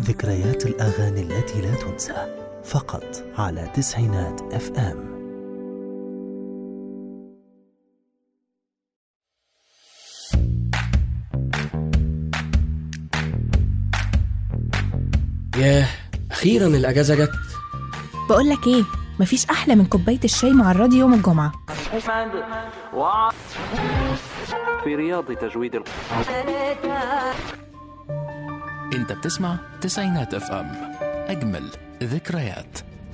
ذكريات الأغاني التي لا تنسى فقط على تسعينات اف ام ياه أخيرا الأجازة جت بقول لك ايه مفيش احلى من كوبايه الشاي مع الراديو يوم الجمعه في رياض تجويد ال... انت بتسمع تسعينات اف ام اجمل ذكريات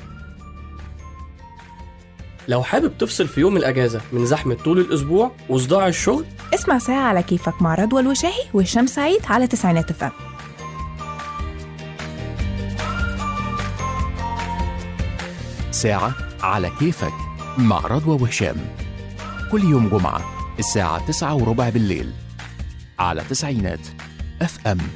لو حابب تفصل في يوم الأجازة من زحمة طول الأسبوع وصداع الشغل اسمع ساعه على كيفك مع رضوى الوشاحي وهشام سعيد على تسعينات فم ساعة على كيفك مع رضوى وهشام كل يوم جمعة الساعة تسعة وربع بالليل على تسعينات اف ام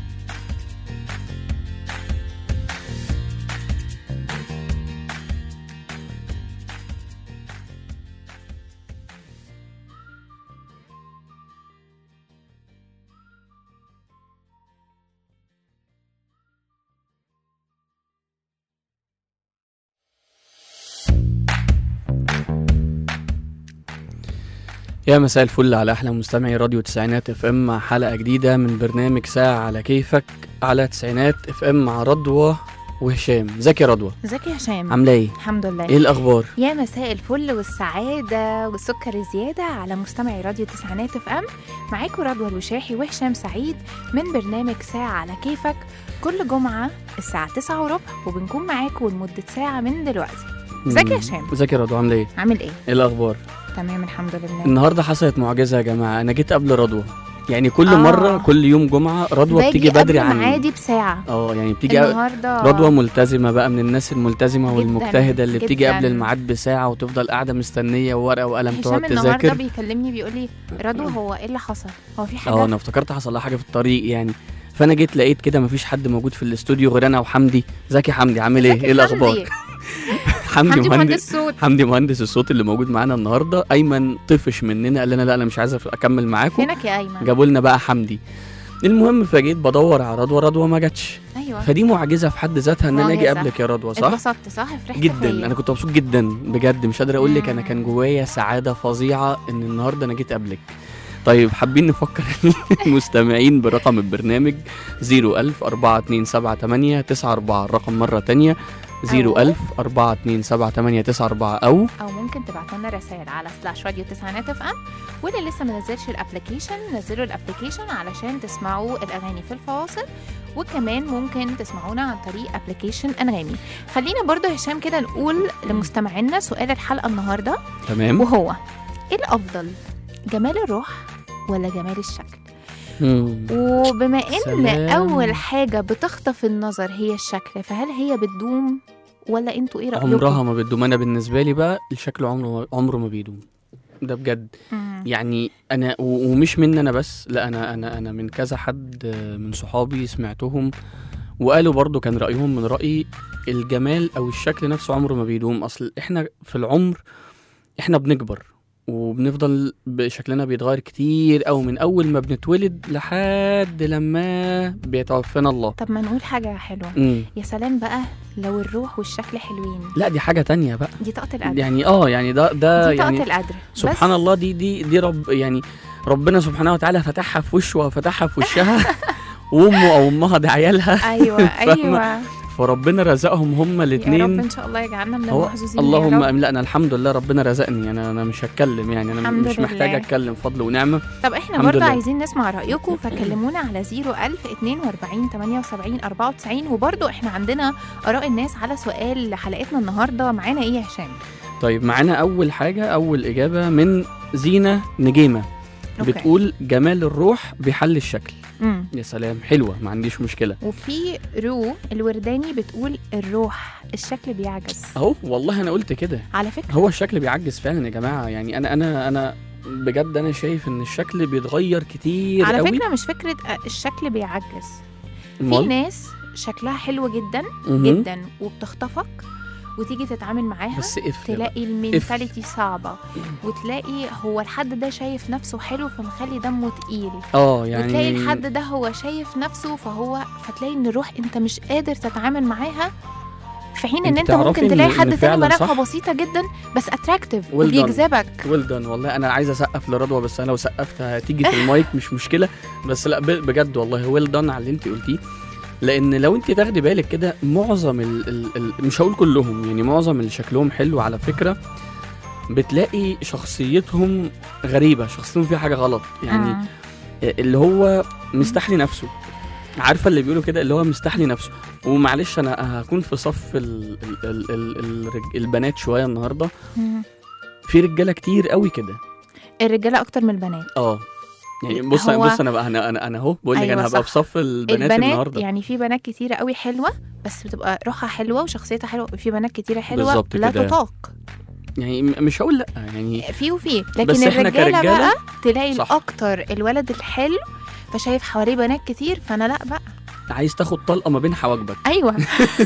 يا مساء الفل على أحلى مستمعي راديو تسعينات اف ام مع حلقة جديدة من برنامج ساعة على كيفك على تسعينات اف ام مع رضوى وهشام ازيك يا رضوى ازيك يا هشام عاملة ايه؟ الحمد لله ايه الأخبار؟ يا مساء الفل والسعادة والسكر الزيادة على مستمعي راديو تسعينات اف ام معاكم رضوى الوشاحي وهشام سعيد من برنامج ساعة على كيفك كل جمعة الساعة تسعة وربع وبنكون معاكم لمدة ساعة من دلوقتي ازيك يا مم. هشام ازيك يا رضوى عاملة ايه؟ عامل ايه؟ ايه الأخبار؟ تمام الحمد لله النهاردة حصلت معجزة يا جماعة أنا جيت قبل رضوى يعني كل آه. مرة كل يوم جمعة رضوى باجي بتيجي بدري قبل عني معادي بساعة اه يعني بتيجي النهاردة رضوى ملتزمة بقى من الناس الملتزمة جداً، والمجتهدة اللي بتيجي جداً. قبل الميعاد بساعة وتفضل قاعدة مستنية وورقة وقلم هشام تقعد النهارده تذاكر بيكلمني بيقول لي رضوى هو ايه اللي حصل؟ هو في حاجة؟ اه انا افتكرت حصل لها حاجة في الطريق يعني فانا جيت لقيت كده مفيش حد موجود في الاستوديو غير انا وحمدي ازيك يا حمدي عامل ايه ازيك يا ايه الاخبار حمدي؟ حمدي حمدي مهندس مهندس صوت حمدي مهندس الصوت اللي موجود معانا النهارده ايمن طفش مننا قال لنا لا انا مش عايز اكمل معاكم فينك يا ايمن؟ جابوا لنا بقى حمدي المهم فجيت بدور على رضوى رضوى ما جاتش ايوه فدي معجزه في حد ذاتها ان انا اجي معجزة. قبلك يا رضوى صح اتبسطت صح فرحت جدا فيا. انا كنت مبسوط جدا بجد مش قادر اقول لك انا مم. كان جوايا سعاده فظيعه ان النهارده انا جيت قبلك طيب حابين نفكر المستمعين برقم البرنامج 01000 4278 94 الرقم مره تانية 01000 4278 او او ممكن تبعتوا لنا رسائل على سلاش راديو تسعينات اف ام واللي لسه ما نزلش الابلكيشن نزلوا الابلكيشن علشان تسمعوا الاغاني في الفواصل وكمان ممكن تسمعونا عن طريق ابلكيشن انغامي خلينا برضو هشام كده نقول لمستمعينا سؤال الحلقه النهارده تمام وهو ايه الافضل جمال الروح ولا جمال الشكل مم. وبما ان سلام. اول حاجه بتخطف النظر هي الشكل فهل هي بتدوم ولا انتوا ايه رايكم عمرها ما بتدوم انا بالنسبه لي بقى الشكل عمره عمره ما بيدوم ده بجد مم. يعني انا و- ومش من انا بس لا انا انا انا من كذا حد آه، من صحابي سمعتهم وقالوا برضو كان رايهم من رايي الجمال او الشكل نفسه عمره ما بيدوم اصل احنا في العمر احنا بنكبر وبنفضل بشكلنا بيتغير كتير او من اول ما بنتولد لحد لما بيتوفانا الله طب ما نقول حاجه حلوه مم. يا سلام بقى لو الروح والشكل حلوين لا دي حاجه تانية بقى دي طاقه القدر يعني اه يعني ده ده دي طاقه يعني القدر سبحان بس الله دي دي دي رب يعني ربنا سبحانه وتعالى فتحها في وشه وفتحها في وشها وامه او امها ده عيالها ايوه فاهمة؟ ايوه فربنا رزقهم هما يا رب الاثنين ان شاء الله يجعلنا من هو المحظوظين اللهم يا رب. أمين. لا انا الحمد لله ربنا رزقني انا انا مش هتكلم يعني انا الحمد مش محتاج لله. اتكلم فضل ونعمه طب احنا الحمد برضه لله. عايزين نسمع رايكم فكلمونا على 01000 42 78 94 وبرضه احنا عندنا اراء الناس على سؤال حلقتنا النهارده معانا ايه يا هشام طيب معانا اول حاجه اول اجابه من زينه نجيمه أوكي. بتقول جمال الروح بيحل الشكل امم يا سلام حلوه ما عنديش مشكله وفي رو الورداني بتقول الروح الشكل بيعجز اهو والله انا قلت كده على فكره هو الشكل بيعجز فعلا يا جماعه يعني انا انا انا بجد انا شايف ان الشكل بيتغير كتير على قوي فكره مش فكره أ- الشكل بيعجز في أمال؟ ناس شكلها حلو جدا مهم. جدا وبتخطفك وتيجي تتعامل معاها بس افرق تلاقي المينتاليتي صعبة وتلاقي هو الحد ده شايف نفسه حلو فمخلي دمه تقيل اه يعني وتلاقي الحد ده هو شايف نفسه فهو فتلاقي ان الروح انت مش قادر تتعامل معاها في حين ان انت انت تعرفي ممكن إن- تلاقي إن حد تاني فعلاً ملامحه صح. بسيطة جدا بس اتراكتيف Well done. وبيجذبك ويل دان والله انا عايز اسقف لرضوى بس انا لو سقفت هتيجي في المايك مش مشكله بس لا ب- بجد والله ويل دان على اللي انت قلتيه لان لو انت تاخدي بالك كده معظم ال ال ال مش هقول كلهم يعني معظم اللي شكلهم حلو على فكره بتلاقي شخصيتهم غريبه شخصيتهم فيها حاجه غلط يعني مم. اللي هو مستحلي نفسه عارفه اللي بيقولوا كده اللي هو مستحلي نفسه ومعلش انا هكون في صف ال ال ال ال ال البنات شويه النهارده مم. في رجاله كتير قوي كده الرجالة اكتر من البنات اه يعني بص هو- بص انا بقى انا انا انا اهو بقول لك أيوة انا هبقى صح. في صف البنات, البنات النهارده يعني في بنات كتيرة قوي حلوة بس بتبقى روحها حلوة وشخصيتها حلوة وفي بنات كتيرة حلوة بالظبط لا كده. تطاق يعني م- مش هقول لا يعني في وفي لكن بس إحنا الرجالة كرجالة- بقى تلاقي صح. الاكتر الولد الحلو فشايف حواليه بنات كتير فانا لا بقى عايز تاخد طلقه ما بين حواجبك ايوه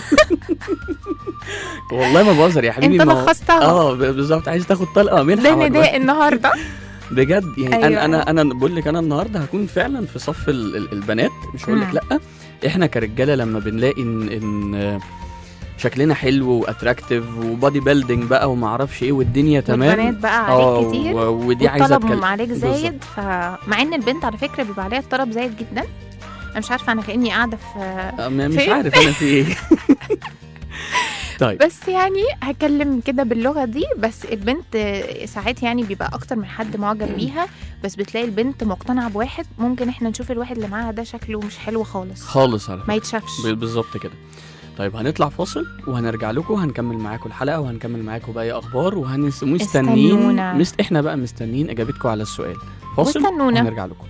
والله ما بهزر يا حبيبي انت ما هو- لخصتها اه ب- بالظبط عايز تاخد طلقه ما بين ده حواجبك نداء النهارده بجد يعني أيوة. انا انا انا بقول لك انا النهارده هكون فعلا في صف ال- ال- البنات مش هقول لك مم. لا احنا كرجاله لما بنلاقي ان ان آه، شكلنا حلو واتراكتيف وبادي بيلدينج بقى وما اعرفش ايه والدنيا تمام والبنات بقى اه عليك كتير و- ودي عايزه والطلب اتكلم عليك زايد فمع ان البنت على فكره بيبقى عليها الطلب زايد جدا انا مش عارفه انا كاني قاعده في آه، ما- مش فين؟ عارف انا في ايه طيب بس يعني هكلم كده باللغه دي بس البنت ساعات يعني بيبقى اكتر من حد معجب بيها بس بتلاقي البنت مقتنعه بواحد ممكن احنا نشوف الواحد اللي معاها ده شكله مش حلو خالص خالص على ما فكره يتشافش ب- بالظبط كده طيب هنطلع فاصل وهنرجع لكم هنكمل معاكم الحلقه وهنكمل معاكم باقي اخبار وهنس مستنيين استنونا. مست... احنا بقى مستنيين اجابتكم على السؤال فاصل واستنونا. وهنرجع لكم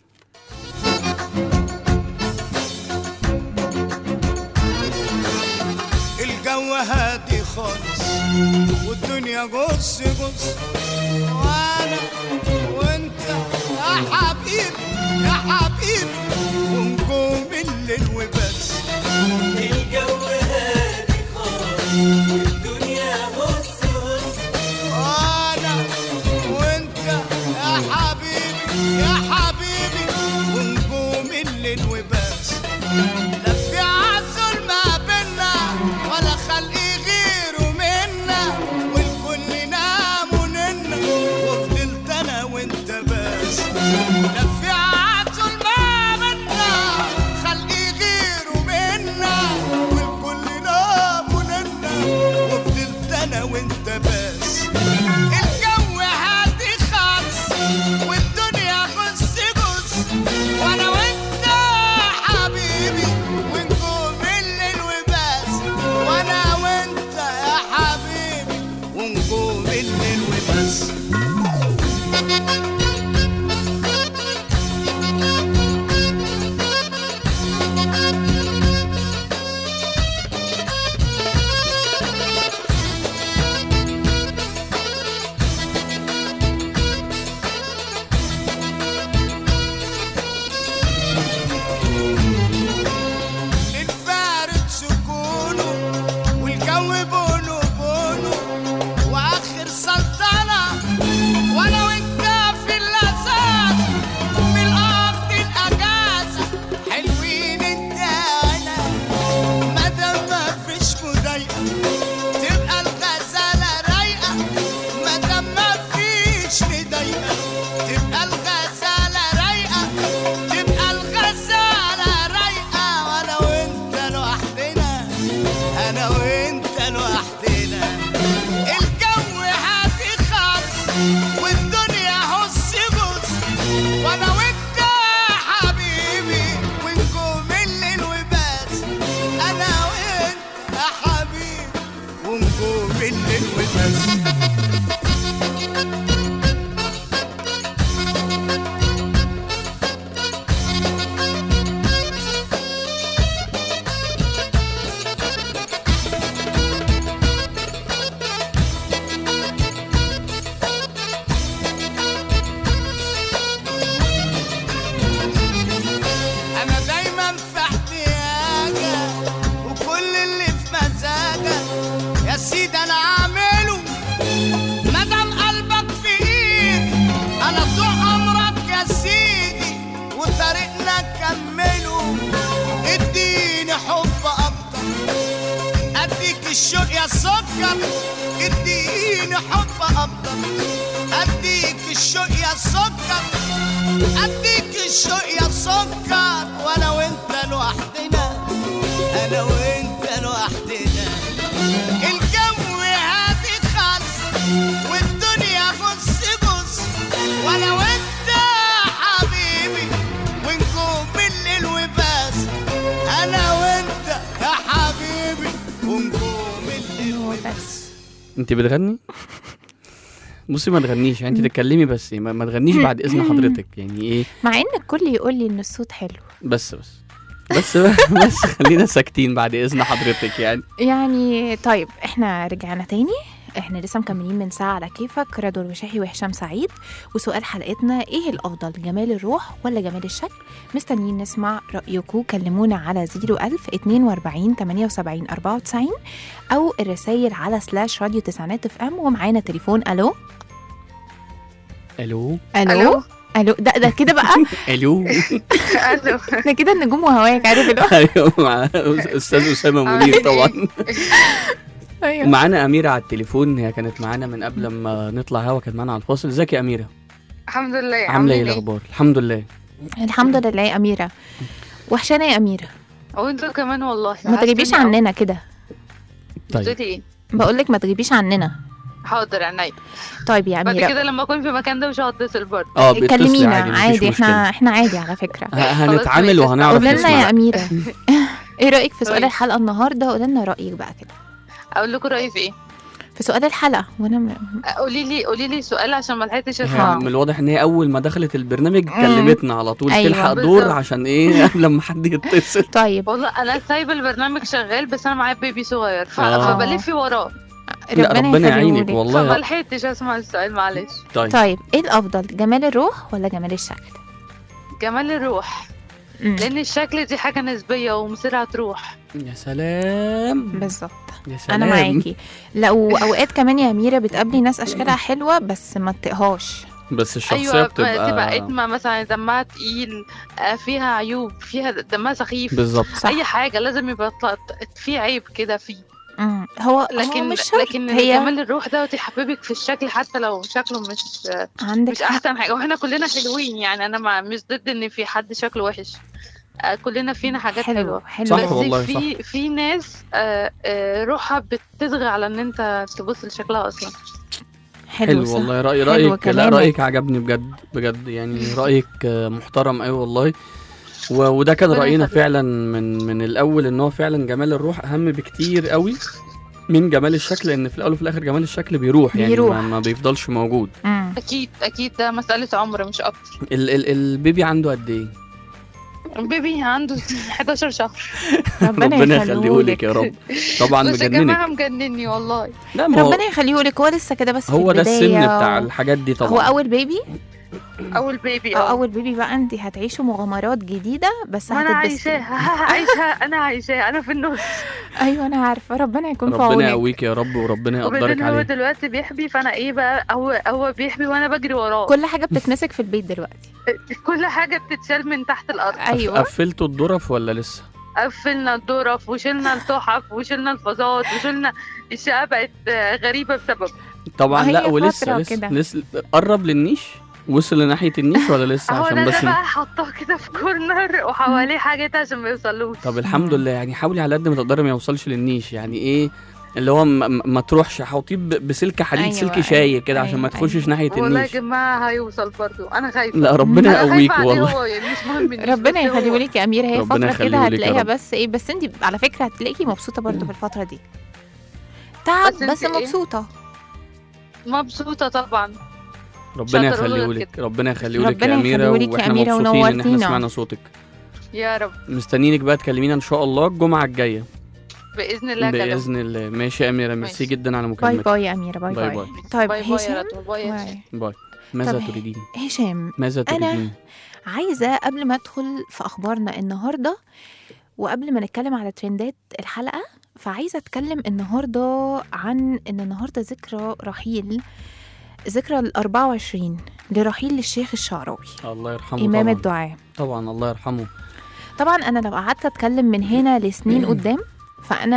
الجو هادي خالص والدنيا جص جص وانا وانت يا حبيبي يا حبيبي ونجوم الليل وبس الجو هادي خالص والدنيا جص جص وانا وانت يا حبيبي يا حبيبي ونجوم الليل وبس لا في عسل ما بينا ولا خلق غيره منا والكل نام وننا وفضلت انا وانت بس لا في عسل ما بينا خلق غيره منا والكل نام وننا وفضلت انا وانت بس الجو هادي خالص والدنيا غص غص وانا وانت حبيبي الشوق يا السكر اديني حب افضل اديك الشوق يا السكر اديك الشوق يا السكر وانا وانت لوحدنا انا وانت لوحدنا الجو هادي خالص والدنيا بص بص وانا وانت حبيبي ونجوم الليل وبس انا وانت يا حبيبي ونجوم الليل وبس انت بتغني بصي ما تغنيش يعني انت تتكلمي بس ما, ما تغنيش بعد اذن حضرتك يعني ايه مع ان الكل يقول لي ان الصوت حلو بس بس بس بس خلينا ساكتين بعد اذن حضرتك يعني يعني طيب احنا رجعنا تاني احنا لسه مكملين من ساعة على كيفك رضوى الوشاحي وهشام سعيد وسؤال حلقتنا ايه الافضل جمال الروح ولا جمال الشكل مستنيين نسمع رأيكم كلمونا على 01000 42 78 94 او الرسايل على سلاش راديو تسعينات اف ام ومعانا تليفون الو الو الو الو ده ده كده بقى الو الو ده كده النجوم وهواك عارف اللي هو ايوه مع استاذ اسامه منير طبعا ايوه ومعانا اميره على التليفون هي كانت معانا من قبل ما نطلع هوا كانت معانا على الفاصل ازيك يا اميره الحمد لله عامله ايه عاملين الاخبار الحمد لله الحمد لله يا اميره وحشانه يا اميره وانتوا كمان والله ما تغيبيش وحشتوني أوي. عننا كده طيب قلتي ايه بقول لك ما تغيبيش عننا حاضر عينيا طيب يا بعد اميره كده لما اكون في مكان ده مش هتصل برضه اه بيتصلي كلمينا عادي, مفيش عادي مشكلة. احنا احنا عادي على فكره ه- هنتعامل ماشي. وهنعرف قولي لنا يا نسمع اميره ايه رايك في سؤال طيب. الحلقه النهارده قولي لنا رايك بقى كده اقول لكم رايي في ايه في سؤال الحلقه وانا م... قولي لي قولي لي سؤال عشان ما لحقتش هي اسمع من الواضح ان هي اول ما دخلت البرنامج كلمتنا على طول أيوة. تلحق دور بالظبط. عشان ايه قبل ما حد يتصل طيب والله انا سايبه البرنامج شغال بس انا معايا بيبي صغير ف... آه. فبلف وراه لا ربنا يخليه يعينك لك. والله فما لحقتش اسمع السؤال معلش طيب طيب ايه الافضل جمال الروح ولا جمال الشكل جمال الروح مم. لان الشكل دي حاجه نسبيه ومصيرها تروح يا سلام بالظبط يا سلام انا معاكي لا واوقات كمان يا اميره بتقابلي ناس اشكالها حلوه بس ما تطيقهاش بس الشخصيه ايوه بتبقى تبقى اتمه مثلا دمها تقيل آه، فيها عيوب فيها دمها سخيف بالظبط صح. اي حاجه لازم يبقى طلع- في عيب كده فيه مم. هو لكن هو مش شرط لكن هي جمال الروح ده يحببك في الشكل حتى لو شكله مش عندك مش حق احسن حاجه واحنا كلنا حلوين يعني انا ما مش ضد ان في حد شكله وحش آه، كلنا فينا حاجات حلو حلوه حلو صح بس والله، في في ناس آه، آه، روحها بتطغى على ان انت تبص لشكلها اصلا حلو, حلو صح. والله راي حلو رايك لا كلامك. رايك عجبني بجد بجد يعني رايك آه، محترم قوي والله و- وده كان ربنا راينا يخليك. فعلا من من الاول ان هو فعلا جمال الروح اهم بكتير قوي من جمال الشكل لان في الاول وفي الاخر جمال الشكل بيروح يعني بيروح. ما, ما بيفضلش موجود مم. اكيد اكيد ده مساله عمر مش اكتر ال ال البيبي عنده قد ايه بيبي عنده 11 شهر ربنا, ربنا يخليه يخليهولك يا رب طبعا بس يا جماعه مجننك مجنني والله لا ما هو ربنا يخليه لك هو لسه كده بس في هو ده السن البداية بتاع و- الحاجات دي هو طبعا اول بيبي اول بيبي او اه اول بيبي بقى انت هتعيشوا مغامرات جديده بس ما انا هتتبسطي عايشاها عايشها انا عايشاها انا في النص ايوه انا عارفه ربنا يكون في ربنا عونك يقويك يا رب وربنا يقدرك وبعدين هو عليه دلوقتي بيحبي فانا ايه بقى هو هو بيحبي وانا بجري وراه كل حاجه بتتمسك في البيت دلوقتي كل حاجه بتتشال من تحت الارض ايوه قفلتوا الظرف ولا لسه قفلنا الظرف وشلنا التحف وشلنا الفازات وشلنا الشقه بقت آه، غريبه بسبب طبعا هي لا فترة ولسه لسه, كده. لسه قرب للنيش وصل لناحيه النيش ولا لسه هو عشان ده, بس ده بقى حطاه كده في كورنر وحواليه حاجات عشان ما يوصلوش طب الحمد لله يعني حاولي على قد ما تقدري ما يوصلش للنيش يعني ايه اللي هو ما, ما- ما تروحش حوطيه ب- بسلك حديد أيوة، سلك أيوة، شايب كده عشان ما أيوة، تخشش ناحيه والله يا النيش جماعه هيوصل برضو انا خايفه لا ربنا انا يقويك خايفه عليه والله هو يعني مش مهم النيش، ربنا بس هو- يخليه لك يا اميره هي ربنا فتره كده يخليه لك يا هتلاقيها رب. بس ايه بس انت على فكره هتلاقيكي مبسوطه برضو في الفتره دي تعب بس بس, انت ايه؟ مبسوطه مبسوطه طبعا ربنا شاطر يخليه أقول لك ربنا يخليه لك ربنا يا اميره يخليهولك يا واحنا أميرة مبسوطين ان احنا ونورتينا. سمعنا صوتك يا رب مستنيينك بقى تكلمينا ان شاء الله الجمعه الجايه باذن الله كلام باذن الله ماشي يا اميره ميرسي ماشي. جدا على باي مكالمتك باي يا اميره باي باي باي, باي. طيب باي باي يا هشام رتوى باي يا باي. باي ماذا طب تريدين هشام ماذا أنا تريدين عايزه قبل ما ادخل في اخبارنا النهارده وقبل ما نتكلم على ترندات الحلقه فعايزه اتكلم النهارده عن ان النهارده ذكرى رحيل ذكرى ال 24 لرحيل الشيخ الشعراوي الله يرحمه امام طبعا الدعاء طبعا الله يرحمه طبعا انا لو قعدت اتكلم من هنا لسنين قدام فانا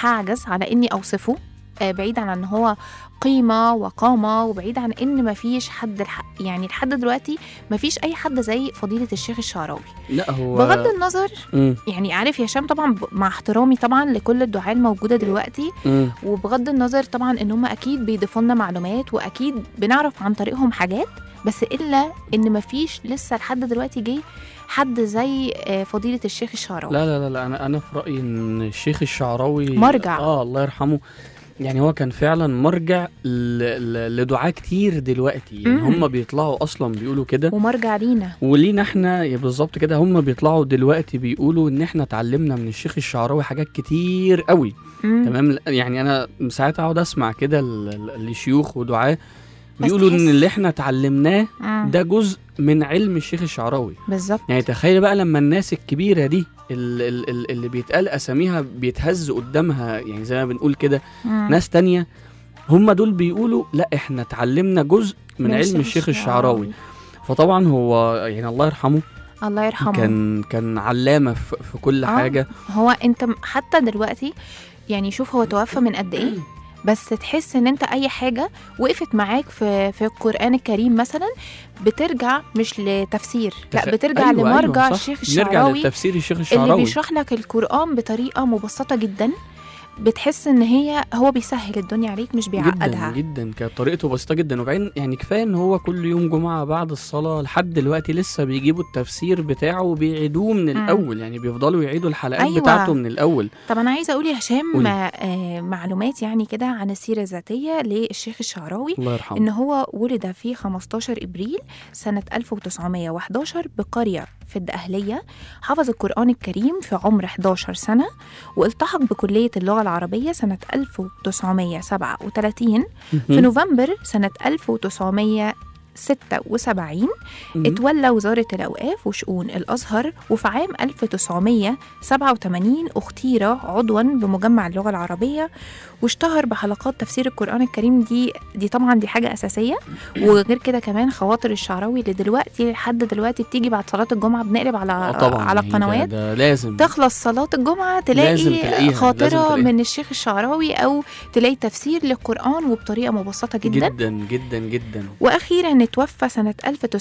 هعجز على اني اوصفه آه، بعيد عن ان هو قيمه وقامه وبعيد عن ان مفيش حد الح... يعني لحد دلوقتي مفيش اي حد زي فضيله الشيخ الشعراوي لا هو بغض النظر مم. يعني عارف يا هشام طبعا ب- مع احترامي طبعا لكل الدعاة الموجوده دلوقتي مم. وبغض النظر طبعا ان هم اكيد بيضيفوا لنا معلومات واكيد بنعرف عن طريقهم حاجات بس الا ان مفيش لسه لحد دلوقتي جه حد زي آه، فضيله الشيخ الشعراوي لا لا لا, لا انا انا في رايي ان الشيخ الشعراوي مرجع. اه الله يرحمه يعني هو كان فعلا مرجع ل- ل- لدعاة كتير دلوقتي يعني مم. هم بيطلعوا اصلا بيقولوا كده ومرجع لينا ولينا احنا يا بالظبط كده هم بيطلعوا دلوقتي بيقولوا ان احنا اتعلمنا من الشيخ الشعراوي حاجات كتير قوي مم. تمام يعني انا ساعات اقعد اسمع كده ل- ل- لشيوخ ودعاة بيقولوا تحس- ان اللي احنا اتعلمناه مم. ده جزء من علم الشيخ الشعراوي بالظبط يعني تخيل بقى لما الناس الكبيرة دي ال- ال- ال- اللي بيتقال أساميها بيتهز قدامها يعني زي ما بنقول كده مم. ناس تانية هم دول بيقولوا لا احنا اتعلمنا جزء من علم الشيخ الشعراوي فطبعا هو يعني الله يرحمه الله يرحمه كان كان علامة في, في كل آه. حاجة هو انت م- حتى دلوقتي يعني شوف هو توفى من قد ايه بس تحس ان انت اي حاجه وقفت معاك في في القران الكريم مثلا بترجع مش لتفسير لا تخ- بترجع أيوة، لمرجع أيوة، صح. الشيخ نرجع الشعراوي لتفسير الشيخ اللي الشعراوي بيشرح لك القران بطريقه مبسطه جدا بتحس ان هي هو بيسهل الدنيا عليك مش جدا بيعقدها جدا كانت طريقته بسيطه جدا وبعدين يعني كفايه ان هو كل يوم جمعه بعد الصلاه لحد دلوقتي لسه بيجيبوا التفسير بتاعه وبيعيدوه من مم. الاول يعني بيفضلوا يعيدوا الحلقات أيوة. بتاعته من الاول طب انا عايزه اقول يا هشام قولي. مع- آه، معلومات يعني كده عن السيره الذاتيه للشيخ الشعراوي الله إن يرحمه هو ولد في 15 إبريل سنة 1911 بقرية في الدقهلية حفظ القرآن الكريم في عمر 11 سنة والتحق بكلية اللغة العربية سنة 1937 في نوفمبر سنة 1976 مم. اتولى وزارة الأوقاف وشؤون الأزهر وفي عام 1987 اختير عضوا بمجمع اللغة العربية واشتهر بحلقات تفسير القرآن الكريم دي دي طبعا دي حاجة أساسية وغير كده كمان خواطر الشعراوي اللي دلوقتي لحد دلوقتي بتيجي بعد صلاة الجمعة بنقلب على آه طبعا على يعني ده- القنوات ده لازم تخلص صلاة الجمعة لازم تلاقي تلاقيها، لازم خاطرة تلاقيها. من الشيخ الشعراوي أو تلاقي تفسير للقرآن وبطريقة مبسطة جدا جدا جدا جدا واخيرا اتوفى سنه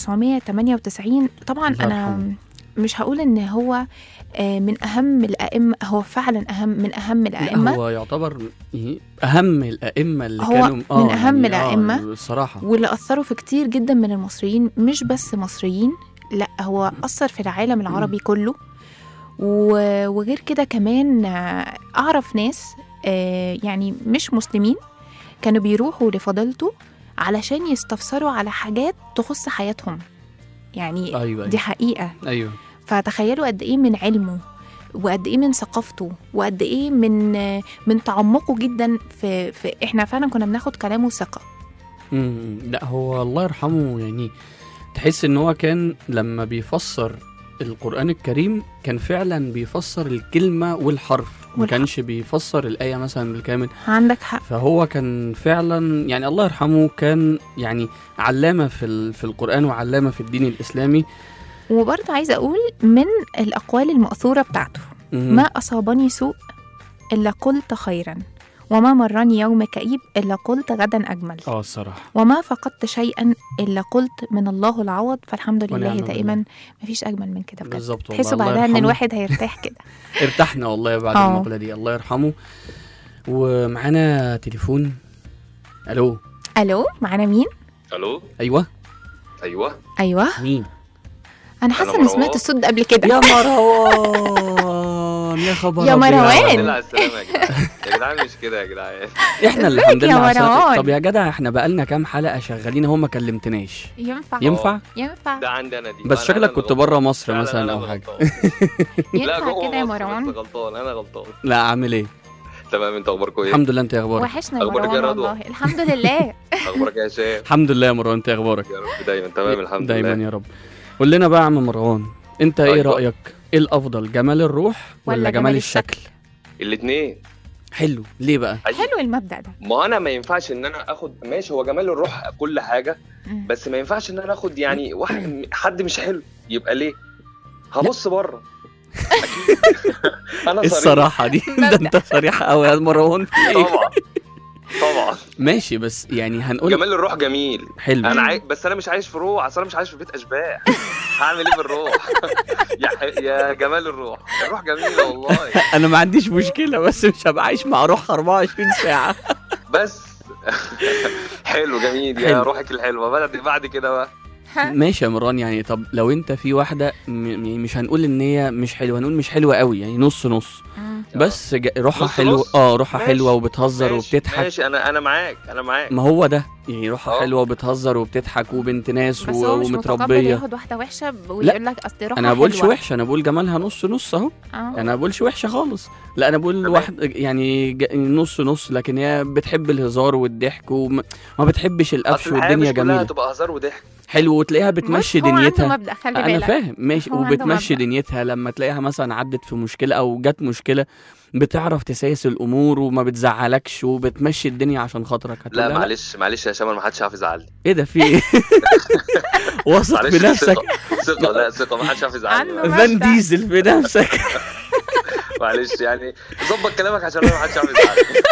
1998 طبعا الله انا يرحمه. مش هقول ان هو آه، من اهم الائمه هو فعلا اهم من اهم لا الائمه هو يعتبر يعني اهم الائمه اللي هو كانوا من أهم الأئمة. الصراحه واللي اثروا في كتير جدا من المصريين مش بس مصريين لا هو اثر في العالم العربي كله و- وغير كده كمان آه، اعرف ناس آه، يعني مش مسلمين كانوا بيروحوا لفضيلته علشان يستفسروا على حاجات تخص حياتهم يعني ايوه دي ايوه, حقيقه أيوة. فتخيلوا قد ايه من علمه وقد ايه من ثقافته وقد ايه من من تعمقه جدا في, في احنا فعلا كنا بناخد كلامه ثقه مم. لا هو الله يرحمه يعني تحس ان هو كان لما بيفسر القرآن الكريم كان فعلا بيفسر الكلمة والحرف ما والحرف. كانش بيفسر الآية مثلا بالكامل عندك حق فهو كان فعلا يعني الله يرحمه كان يعني علامة في ال- في القرآن وعلامة في الدين الإسلامي وبرضه عايزه اقول من الاقوال الماثوره بتاعته مم. ما اصابني سوء الا قلت خيرا وما مرني يوم كئيب الا قلت غدا اجمل اه الصراحة وما فقدت شيئا الا قلت من الله العوض فالحمد لله ونعم دايما مفيش اجمل من كده بجد بالظبط والله تحسوا الله بعدها ان يرحمه. الواحد هيرتاح كده ارتحنا والله بعد آه. المقولة دي الله يرحمه ومعانا تليفون الو الو معانا مين الو ايوه ايوه ايوه مين انا حاسه أنا اني سمعت مروان. الصوت ده قبل كده يا مروان يا خبر يا أبيض. مروان. الحمد لله على السلامه يا جدعان يا جدعان مش كده يا جدعان احنا اللي ازيك الحمد لله يا على السلامة. مروان؟ طب يا جدع احنا بقالنا كام حلقه شغالين اهو ما كلمتناش ينفع ينفع ينفع ده عندي انا دي بس أنا- شكلك أنا كنت اللي بره غلطان. مصر لا، لا، مثلا لا، او أنا حاجه غلطان. لا ينفع جوه كده يا مصر، مروان بس غلطان انا غلطان لا عامل ايه تمام انت اخباركم ايه؟ الحمد لله انت إيه اخبارك وحشنا يا أخبارك يا مروان رضوى؟ والله الحمد لله اخبارك إيه يا هشام؟ الحمد لله يا مروان انت إيه اخبارك يا رب دايما تمام الحمد دايما لله يا رب قول لنا بقى يا عم مروان انت ايه أيوة. رايك ايه الافضل جمال الروح ولا, ولا جمال جمال الشكل الاثنين حلو ليه بقى حلو المبدأ ده ما انا ما ينفعش ان انا اخد ماشي هو جمال الروح كل حاجه مم. بس ما ينفعش ان انا اخد يعني واحد حد مش حلو يبقى ليه؟ هبص بره اكيد انا إيه صريح الصراحه دي ده مبدأ. انت صريح قوي يا مروان طبعا طبعا ماشي بس يعني هنقول جمال الروح جميل حلو انا عاي... بس انا مش عايش في روح اصل انا مش عايش في بيت اشباح هعمل ايه بالروح يا ح... يا جمال الروح الروح جميله والله انا ما عنديش مشكله بس مش هبقى عايش مع روح 24 ساعه بس حلو جميل يا حلو. روحك الحلوه بعد بعد كده بقى ماشي يا مروان يعني طب لو انت في واحده م... يعني مش هنقول ان هي مش حلوه هنقول مش حلوه قوي يعني نص نص مم. بس ج... روحها نص حلوه نص؟ اه روحها ماشي. حلوه وبتهزر ماشي وبتضحك ماشي انا انا معاك انا معاك ما هو ده يعني روحها اه. حلوه وبتهزر وبتضحك وبنت ناس بس و... هو مش متقبل ومتربيه ياخد واحده وحشه ب- ويقول لك اصل روحها انا ما بقولش حلوة. وحشه انا بقول جمالها نص نص اهو اه انا ما بقولش وحشه خالص لا انا بقول تمام. واحد يعني ج... نص نص لكن هي بتحب الهزار والضحك وما ما بتحبش القفش اصل الحياه والدنيا مش كلها جميله تبقى هزار وضحك حلو وتلاقيها بتمشي بص، هو دنيتها عنده مبدا خلي انا بالك فاهم ماشي هو عنده وبتمشي مبدأ. دنيتها لما تلاقيها مثلا عدت في مشكله او جت مشكله بتعرف تسايس الامور وما بتزعلكش وبتمشي الدنيا عشان خاطرك هتقول لا لها معلش معلش يا شمال ما حدش عارف يزعلني ايه ده في ايه واثق معلش في نفسك ثقة- ثقه لا ثقه ما حدش عارف يزعلني عنده فان مبدأ. ديزل في نفسك معلش يعني ظبط كلامك عشان انا ما حدش عارف يزعلني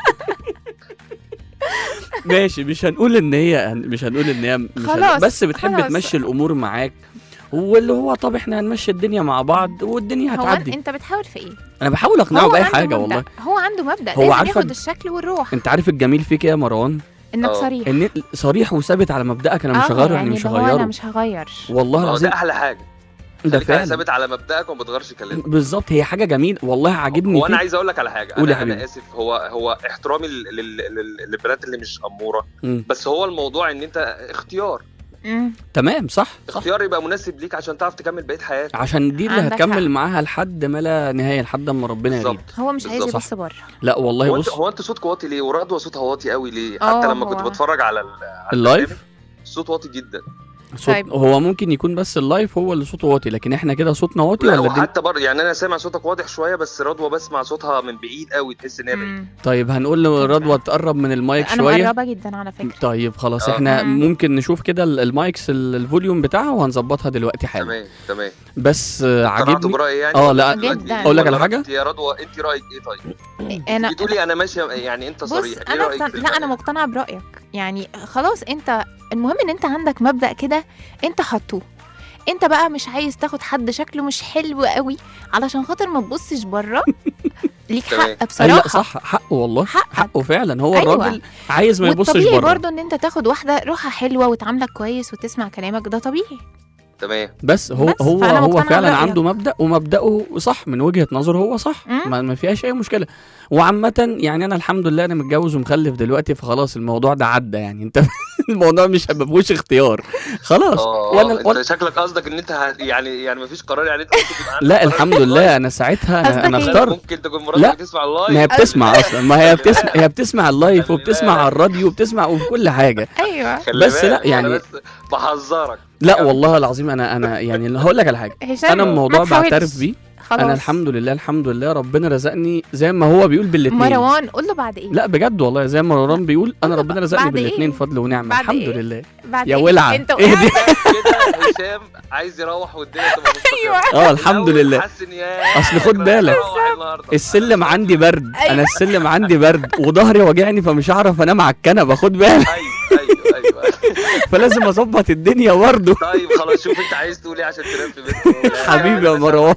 ماشي مش هنقول ان هي مش هنقول ان هي مش خلاص، هنقول بس بتحب خلاص. تمشي الامور معاك واللي هو طب احنا هنمشي الدنيا مع بعض والدنيا هو هتعدي انت بتحاول في ايه انا بحاول اقنعه هو باي عنده حاجه مبدأ. والله هو عنده مبدا هو لازم عارفة ياخد إن- الشكل والروح انت عارف الجميل فيك إيه يا مروان انك اه. صريح ان صريح وثابت على مبدأك انا مش اه هغيره يعني يعني مش اللي هو انا هغيره مش هغير والله ما هو العظيم ده احلى حاجه ده خليك فعلا ثابت على مبدأك وما بتغيرش كلامك بالظبط هي حاجه جميل والله عاجبني هو انا فيك عايز اقول لك على حاجه قول يا انا, أنا حبيبي. اسف هو هو احترامي لل- لل- لل- للبنات اللي مش اموره مم. بس هو الموضوع ان انت اختيار مم. تمام صح صح اختيار يبقى مناسب ليك عشان تعرف تكمل بقيه حياتك عشان دي اللي عندك هتكمل حق. معاها لحد ما لا نهايه لحد ما ربنا يريد بالظبط هو مش عايز بالظبط. يبص بره لا والله هو انت بص هو انت صوتك واطي ليه ورضوى صوتها واطي قوي ليه اه، حتى لما كنت هو- بتفرج على ال- على اللايف البرنامج، الصوت واطي جدا صوت طيب. هو ممكن يكون بس اللايف هو اللي صوته واطي لكن احنا كده صوتنا واطي لا ولا الدنيا وحتى برضه يعني انا سامع صوتك واضح شويه بس رضوى بسمع صوتها من بعيد قوي تحس ان هي بعيد مم. طيب هنقول لرضوى تقرب من المايك انا شويه مقربه جدا على فكره طيب خلاص اه. احنا مم. ممكن نشوف كده ال- المايكس ال- الفوليوم بتاعها وهنظبطها دلوقتي حالا تمام تمام بس آه، اقتنعتوا عاجبني برايي يعني اه، ولا لا. دلوقتي- جدا. اقول لك على ولا حاجة؟ انت يا رضوى انت رايك ايه طيب انا بتقولي انا ماشيه يعني انت بص صريح ايه انا رايك اقتن... في لا انا البنات؟ مقتنعه برايك يعني خلاص انت المهم ان انت عندك مبدا كده انت حاطه انت بقى مش عايز تاخد حد شكله مش حلو قوي علشان خاطر ما تبصش بره ليك تمام. حق أي لا بصراحه صح حقه والله حقك. حقه فعلا هو أيوة. الراجل عايز ما يبصش والطبيعي بره برضه ان انت تاخد واحده روحها حلوه وتعاملك كويس وتسمع كلامك ده طبيعي تمام بس هو بس، هو فأنا هو مقتنعة فعلا برأيك. عنده مبدا ومبداه صح من وجهه نظره هو صح مم. ما, ما فيهاش اي مشكله وعامه يعني انا الحمد لله انا متجوز ومخلف دلوقتي فخلاص الموضوع ده عدى يعني انت الموضوع مش ما فيهوش اختيار خلاص اه وانا انت وانا شكلك قصدك ان انت ه- يعني يعني مفيش قرار يعني انت ممكن تبقى عندك لا قرار الحمد في لله انا ساعتها انا, أنا قصدك إيه؟ اخترت ممكن تكون لا. مراتك تسمع اللايف ما هي بتسمع اصلا ما هي بتسمع هي بتسمع اللايف خلي وبتسمع بالك. على الراديو وبتسمع وفي كل حاجه ايوه خلي بس لا، بالك، يعني- أنا بس بحذرك لا والله العظيم انا انا يعني هقول لك على حاجه هشام انا ما الموضوع تحاولش. بعترف بيه خلاص انا الحمد لله الحمد لله ربنا رزقني زي ما هو بيقول بالاثنين مروان قول له بعد ايه لا بجد والله زي ما مروان بيقول انا قول له ربنا ب- رزقني بعد إيه؟ بالاثنين فضل ونعمه بعد الحمد إيه؟ لله بعد يا إيه؟ ولعه انت ايه دي كده هشام عايز يروح والدنيا تبقى مستقرة اه الحمد الأول لله حاسس إن يا أصل خد أنا بالك. هروح النهاردة. السلم عندي برد أيوة. انا السلم عندي برد وظهري واجعني فمش هعرف انام على الكنبه خد بالك ايوه ايوه ايوه فلازم اظبط الدنيا برضه طيب خلاص شوف انت عايز تقول ايه عشان تنام في بيتك حبيبي يا مروان.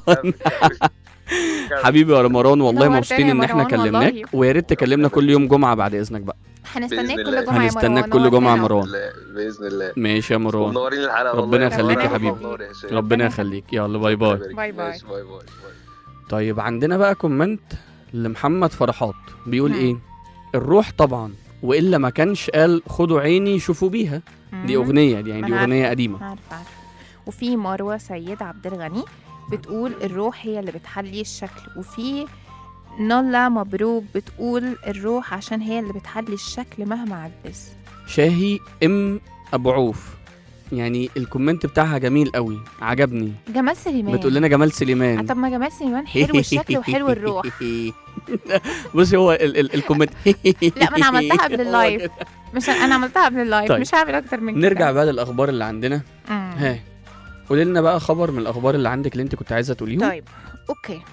حبيبي حبيبي يا مروان والله نورتني مبسوطين يا ان احنا مروان كلمناك والله. ويا ريت تكلمنا كل يوم جمعه بعد اذنك بقى هنستناك بإذن كل الله. جمعه يا هنستناك مروان كل جمعه يا نورتنا. مروان باذن الله ماشي يا مروان منورين الحلقه ربنا والله. يخليك يا منور حبيبي. منور يا هشام. ربنا يخليك يلا باي باي باي باي باي. باي باي باي طيب عندنا بقى كومنت لمحمد فرحات بيقول مم. ايه الروح طبعا والا ما كانش قال خدوا عيني شوفوا بيها دي مم. اغنيه دي يعني ما دي أنا اغنيه قديمه عارفه عارفه وفي مروه سيد عبد الغني بتقول الروح هي اللي بتحلي الشكل وفي نولا مبروك بتقول الروح عشان هي اللي بتحلي الشكل مهما عجز شاهي ام ابو عوف يعني الكومنت بتاعها جميل قوي عجبني جمال سليمان بتقول لنا جمال سليمان طب ما جمال سليمان حلو الشكل وحلو الروح بصي هو ال ال الكومنت لا ما انا عملتها قبل هو اللايف كده. مش انا عملتها قبل اللايف طيب. مش هعمل اكتر من نرجع كده بقى للاخبار اللي عندنا مم. ها قولي لنا بقى خبر من الاخبار اللي عندك اللي انت كنت عايزه تقوليهم طيب اوكي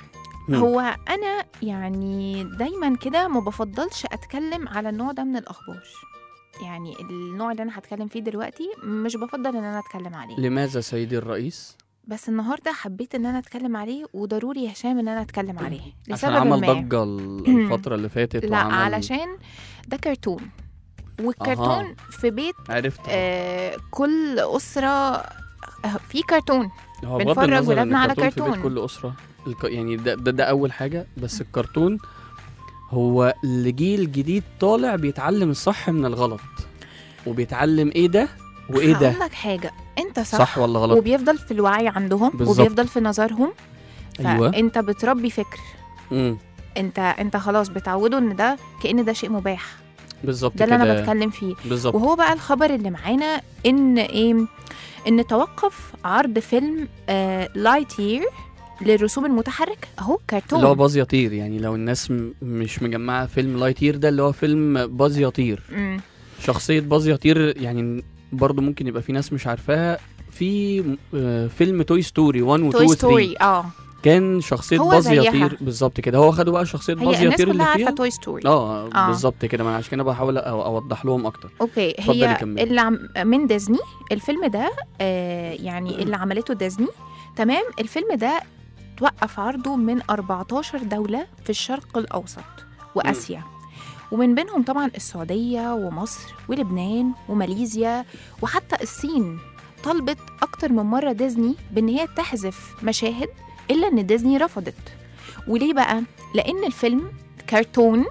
مم. هو انا يعني دايما كده ما بفضلش اتكلم على النوع ده من الاخبار يعني النوع اللي انا هتكلم فيه دلوقتي مش بفضل ان انا اتكلم عليه لماذا سيدي الرئيس بس النهارده حبيت ان انا اتكلم عليه وضروري يا هشام ان انا اتكلم عليه عشان لسبب عمل ما ضجة ال- الفترة اللي فاتت لا وعمل علشان ده كرتون والكرتون أها. في بيت عرفت آه كل اسره آه، في كرتون هو بغض بنفرج النظر إن ولادنا على الكرتون في كرتون. بيت كل أسرة الك... يعني ده, ده ده أول حاجة بس الكرتون هو لجيل جديد طالع بيتعلم الصح من الغلط وبيتعلم ايه ده وايه ده هقول لك حاجه انت صح, صح ولا غلط وبيفضل في الوعي عندهم بالظبط. وبيفضل في نظرهم أيوة. فانت بتربي فكر امم انت انت خلاص بتعوده ان ده كأن ده شيء مباح بالظبط ده اللي انا كده. بتكلم فيه بالظبط وهو بقى الخبر اللي معانا ان ايه ان توقف عرض فيلم آه لايت يير للرسوم المتحركه اهو كرتون اللي هو باز يطير يعني لو الناس م- مش مجمعه فيلم لايت يير ده اللي هو فيلم باز يطير مم. شخصيه باز يطير يعني برضو ممكن يبقى في ناس مش عارفاها في آه، فيلم توي ستوري 1 و 2 توي و 3 ستوري اه كان شخصيه هو باز زيها. يطير بالظبط كده هو خدوا بقى شخصيه باز هي الناس يطير اللي كلها عارفه فيها توي ستوري اه آه. بالظبط كده ما أنا عشان كده بحاول أ- اوضح لهم اكتر اوكي اتفضلي هي كملي. اللي عم من ديزني الفيلم ده آه يعني اللي عملته ديزني تمام الفيلم ده توقف عرضه من 14 دولة في الشرق الأوسط وآسيا ومن بينهم طبعا السعودية ومصر ولبنان وماليزيا وحتى الصين طلبت أكتر من مرة ديزني بإن هي تحذف مشاهد إلا إن ديزني رفضت وليه بقى؟ لأن الفيلم كرتون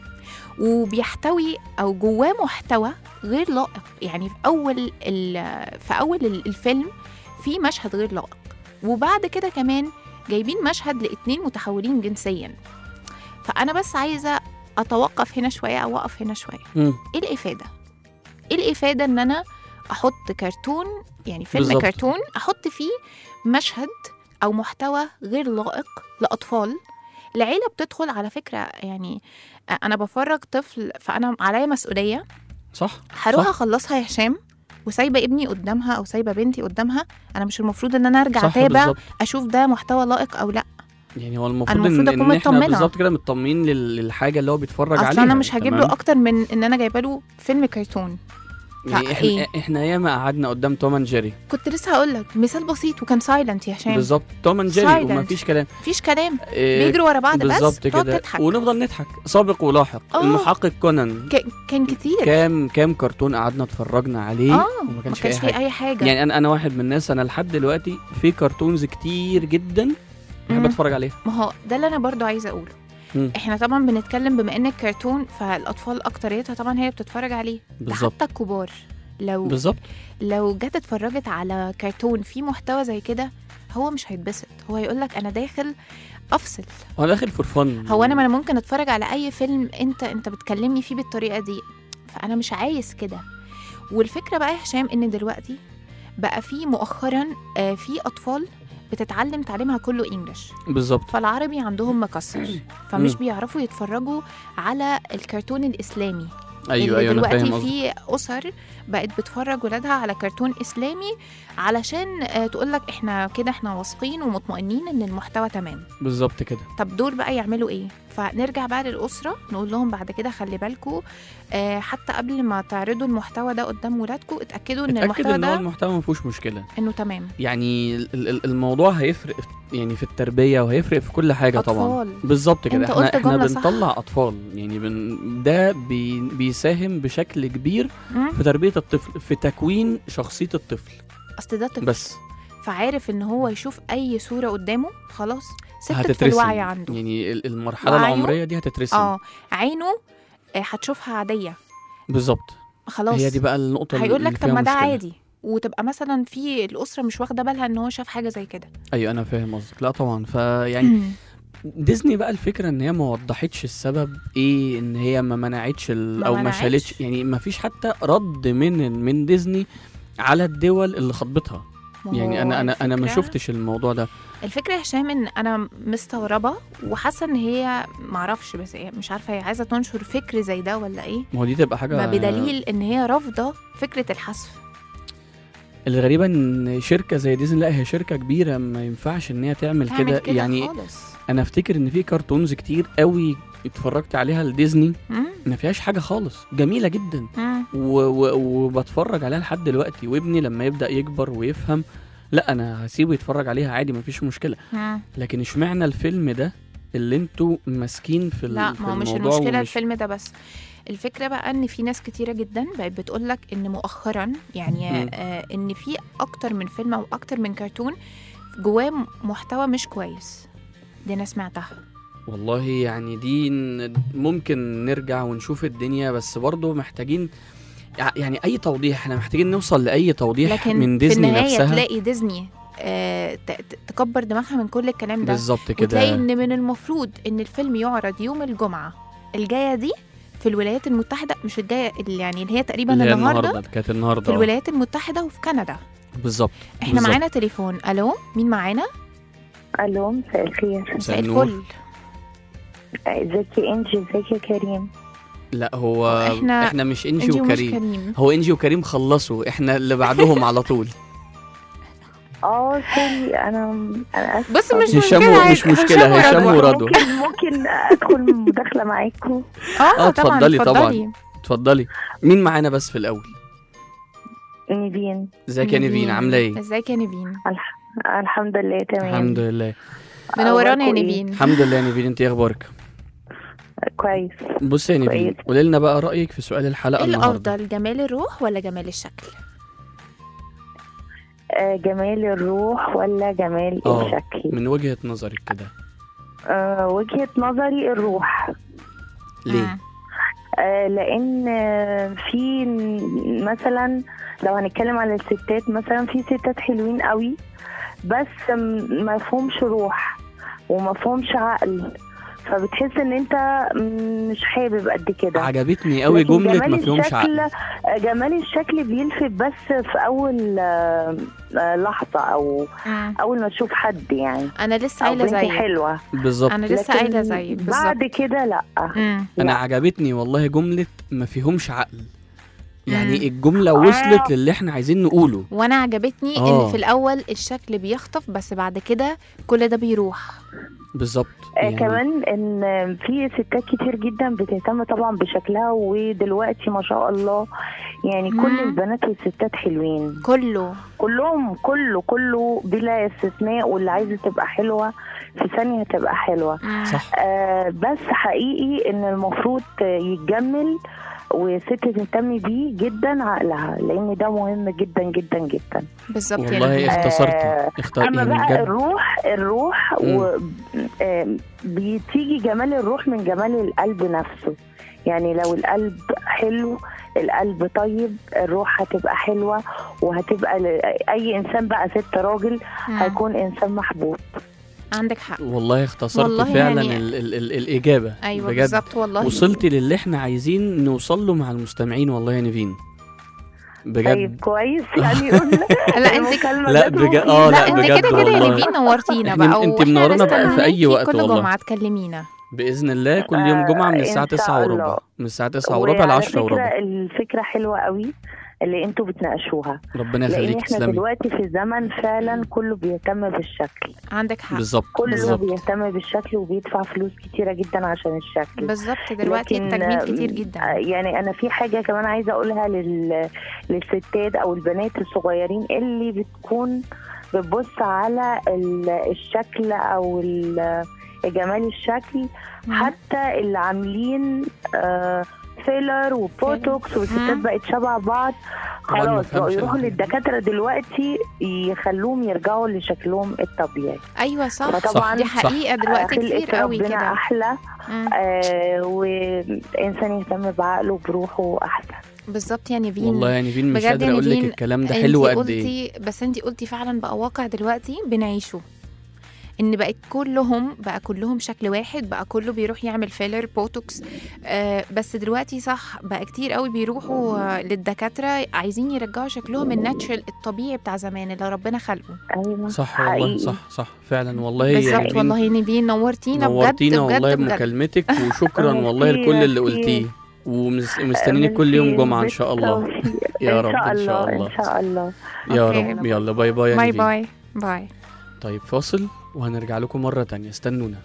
وبيحتوي او جواه محتوى غير لائق يعني في اول ال- في اول ال- الفيلم في مشهد غير لائق وبعد كده كمان جايبين مشهد لاتنين متحولين جنسيا فانا بس عايزه اتوقف هنا شويه او اقف هنا شويه مم. ايه الافاده ايه الافاده ان انا احط كرتون يعني فيلم بالظبط. بالزبط. كرتون احط فيه مشهد او محتوى غير لائق لاطفال العيله بتدخل على فكره يعني انا بفرج طفل فانا عليا مسؤوليه صح هروح صح. اخلصها يا هشام وسايبه ابني قدامها او سايبه بنتي قدامها انا مش المفروض ان انا ارجع صح اتابع بالظبط. اشوف ده محتوى لائق او لا يعني هو المفروض المفروض ان, أكون إن احنا مطمنة. بالظبط كده مطمنين لل- للحاجه اللي هو بيتفرج عليها اصل انا مش هجيب له تمام؟ اكتر من ان انا جايبه له فيلم كرتون يعني احنا إيه؟ احنا ياما قعدنا قدام توم اند جيري كنت لسه هقول لك مثال بسيط وكان سايلنت يا هشام بالظبط توم اند جيري Silent. ومفيش كلام مفيش كلام إيه، بيجروا ورا بعض بس بالظبط تقعد كده تضحك ونفضل نضحك سابق ولاحق آه. المحقق كونان ك- كان كتير كام كام كرتون قعدنا اتفرجنا عليه اه وما ما كانش, كانش في في اي حاجه اي حاجه يعني انا انا واحد من الناس انا لحد دلوقتي في كرتونز كتير جدا بحب مم. اتفرج عليها ما هو ده اللي انا برضو عايزه اقوله مم. احنا طبعا بنتكلم بما ان الكرتون فالاطفال اكتريتها طبعا هي بتتفرج عليه ده بالظبط. حتى الكبار لو بالظبط لو جت اتفرجت على كرتون فيه محتوى زي كده هو مش هيتبسط هو هيقول لك انا داخل افصل هو داخل فور فن هو انا ما انا ممكن اتفرج على اي فيلم انت انت بتكلمني فيه بالطريقه دي فانا مش عايز كده والفكره بقى يا هشام ان دلوقتي بقى في مؤخرا آه، في اطفال بتتعلم تعليمها كله انجلش بالظبط فالعربي عندهم مكسر فمش مم. بيعرفوا يتفرجوا على الكرتون الاسلامي ايوه اللي ايوه انا دلوقتي فاهم قصدك في اسر بقت بتفرج ولادها على كرتون اسلامي علشان آه، تقول لك احنا كده احنا واثقين ومطمئنين ان المحتوى تمام بالظبط كده طب دول بقى يعملوا ايه فنرجع بقى للاسره نقول لهم بعد كده خلي بالكم آه حتى قبل ما تعرضوا المحتوى ده قدام ولادكم اتاكدوا ان اتاكد المحتوى ان هو ده المحتوى ما فيهوش مشكله انه تمام يعني ال- ال- الموضوع هيفرق في- يعني في التربيه وهيفرق في كل حاجه طبعا أطفال. بالظبط كده أنت احنا قلت احنا جملة صح. بنطلع اطفال يعني بن ده بي بيساهم بشكل كبير مم. في تربيه الطفل في تكوين شخصيه الطفل اصل ده طفل بس فعارف ان هو يشوف اي صوره قدامه خلاص ثبتت في هتترسم الوعي عنده يعني ال- المرحله وعيه؟ العمريه دي هتترسم اه عينه آه، هتشوفها عاديه بالظبط خلاص هي دي بقى النقطه اللي هيقول لك اللي طب فيها ما ده مشكلة. عادي وتبقى مثلا في الاسره مش واخده بالها ان هو شاف حاجه زي كده ايوه انا فاهم قصدك لا طبعا فيعني ديزني بقى الفكره ان هي ما وضحتش السبب ايه ان هي ما منعتش ال... ما او ما منعتش. شالتش يعني ما فيش حتى رد من من ديزني على الدول اللي خطبتها ما يعني هو انا انا انا ما الفكرة- شفتش الموضوع ده الفكره يا هشام ان انا مستغربه وحاسه ان هي معرفش بس هي مش عارفه هي عايزه تنشر فكر زي ده ولا ايه ما هو دي تبقى حاجه ما بدليل ان هي رافضه فكره الحذف الغريبه ان شركه زي ديزني لا هي شركه كبيره ما ينفعش ان هي تعمل تعمل كده كده يعني خالص انا افتكر ان في كرتونز كتير قوي اتفرجت عليها لديزني مم. ما فيهاش حاجه خالص جميله جدا مم. و- و- وبتفرج عليها لحد دلوقتي وابني لما يبدا يكبر ويفهم لا انا هسيبه يتفرج عليها عادي ما فيش مشكله مم. لكن اشمعنى الفيلم ده اللي انتوا ماسكين في ال- لا في ما هو مش الموضوع المشكله ومش- الفيلم ده بس الفكره بقى ان في ناس كتيره جدا بقت بتقول لك ان مؤخرا يعني مم. آه ان في اكتر من فيلم او اكتر من كرتون جواه محتوى مش كويس دي انا سمعتها والله يعني دي ن- ممكن نرجع ونشوف الدنيا بس برضه محتاجين يع- يعني اي توضيح احنا محتاجين نوصل لاي توضيح لكن من في ديزني النهايه نفسها تلاقي ديزني آه ت- ت- تكبر دماغها من كل الكلام ده بالظبط وتلاقي كده ان من المفروض ان الفيلم يعرض يوم الجمعه الجايه دي في الولايات المتحده مش الجايه اللي يعني اللي هي تقريبا اللي هي النهارده النهارده كانت في النهارده آه. الولايات المتحده وفي كندا بالظبط احنا بالظبط. معانا تليفون الو مين معانا الو مساء الخير مساء مساء النور. الفل ازيك يا انجي ازيك يا كريم لا هو إحنا- احنا مش انجي انجي ومش وكريم كريم هو انجي وكريم خلصوا احنا اللي بعدهم على طول اه سوري انا انا اسفه بص مش هشام مشكله و- مش مشكلة، هشام هشام ورضوى. ورضوى. ممكن ممكن ادخل مداخله معاكم اه آه، طبعا اتفضلي طبعاً. اتفضلي. اتفضلي مين معانا بس في الاول نيفين ازيك يا نيفين عامله ايه ازيك يا نيفين الح... الحمد لله تمام الحمد لله منورانا يا أخباركم إيه؟ نيفين الحمد لله يا نيفين انت ايه اخبارك كويس بصي يا نيفين كويس. قولي لنا بقى رايك في سؤال الحلقه ايه النهارده الافضل جمال الروح ولا جمال الشكل آه جمال الروح ولا جمال آه. الشكل من وجهه نظرك كده آه وجهه نظري الروح ليه مم. آه لان آه، في ن- مثلا لو هنتكلم على الستات مثلا في ستات حلوين قوي بس م- ما فيهمش روح وما فيهمش عقل فبتحس ان انت م- مش حابب قد كده عجبتني قوي لكن جمله جمال ما فيهمش الشكل- عقل جمال الشكل بيلفت بس في اول آه، آه، لحظه او مم. اول ما تشوف حد يعني انا لسه او قايله بنت زيك حلوه بالظبط انا لسه لكن قايله زيك بعد بالظبط كده لا مم. انا لا. عجبتني والله جمله ما فيهمش عقل يعني مم. الجمله وصلت للي احنا عايزين نقوله وانا عجبتني آه. ان في الاول الشكل بيخطف بس بعد كده كل ده بيروح بالظبط آه يعني كمان ان في ستات كتير جدا بتهتم طبعا بشكلها ودلوقتي ما شاء الله يعني كل مم. البنات والستات حلوين كله كلهم كله كله بلا استثناء واللي عايزه تبقى حلوه في ثانيه هتبقى حلوه مم. صح آه بس حقيقي ان المفروض يتجمل وست تهتم بيه جدا عقلها لان ده مهم جدا جدا جدا بالظبط يا والله نيفين. اختصرتي آه، اخت... اما يعني بقى بجد الروح الروح مم. و... آم، بتيجي جمال الروح من جمال القلب نفسه يعني لو القلب حلو القلب طيب الروح هتبقى حلوة وهتبقى ل... أي إنسان بقى ست راجل مم. هيكون إنسان محبوب عندك حق والله اختصرت والله فعلا يعني- ال... ال... ال... الاجابه ايوه بجد بالظبط والله وصلتي للي احنا عايزين نوصل له مع المستمعين والله يا نيفين طيب بجد كويس يعني قلنا لا انت المكالمة لا جت بجد- مفيدة. آه، لا لا انت بجد كده كده يا والله. نيفين نورتينا إحنا- بقى انت وإحنا منورانا بقى في أي هنستناكي وقت كل والله. جمعه تكلمينا باذن الله كل يوم جمعه من آه، الساعه إن شاء 9 وربع الله. من الساعه 9 وربع ل وعلى 10 وربع فكرة الفكرة حلوة قوي اللي انتوا بتناقشوها ربنا لان يخليك احنا تسلمي دلوقتي في زمن فعلا كله بيهتم بالشكل عندك حق بالظبط كله بالظبط بيهتم بالشكل وبيدفع فلوس كتيرة جدا عشان الشكل بالظبط دلوقتي لكن، التجميل كتير آه، جدا يعني انا في حاجه كمان عايزه اقولها لل... للستات او البنات الصغيرين اللي بتكون بتبص على ال... الشكل او ال... جمال الشكل مم. حتى اللي عاملين آه فيلر وبوتوكس والستات مم. بقت شبه بعض طبعاً ما خلاص فهمش بقوا يروحوا أنا. للدكاتره دلوقتي يخلوهم يرجعوا لشكلهم الطبيعي ايوه صح فطبعا دي حقيقه دلوقتي خلقة كتير قوي ربنا كده احلى مم. آه وانسان يهتم بعقله وبروحه احسن بالظبط يا نيفين والله يا نيفين مش بجد قادر يا اقول لك نيفين، الكلام ده انتي حلو قد قلتي ايه بس انتي قلتي فعلا بقى واقع دلوقتي بنعيشه ان بقت كلهم بقى كلهم شكل واحد بقى كله بيروح يعمل فيلر بوتوكس آه بس دلوقتي صح بقى كتير قوي بيروحوا آه، للدكاتره عايزين يرجعوا شكلهم الناتشرال الطبيعي بتاع زمان اللي ربنا خلقه ايوه صح والله حقيقي. صح صح فعلا والله يا بالظبط نيفين والله يا نيفين نورتينا بجد نورتينا بجد والله بجد بمكالمتك وشكرا ميرسي، والله لكل اللي ميرسي. قلتيه ومس- ومستنينك كل يوم جمعه ان شاء الله بالتوفيق. يا إن رب شاء ان شاء الله الله ان شاء الله يا أوكي. رب يلا باي باي يا باي نيفين. باي باي طيب فاصل وهنرجع لكم مره تانية استنونا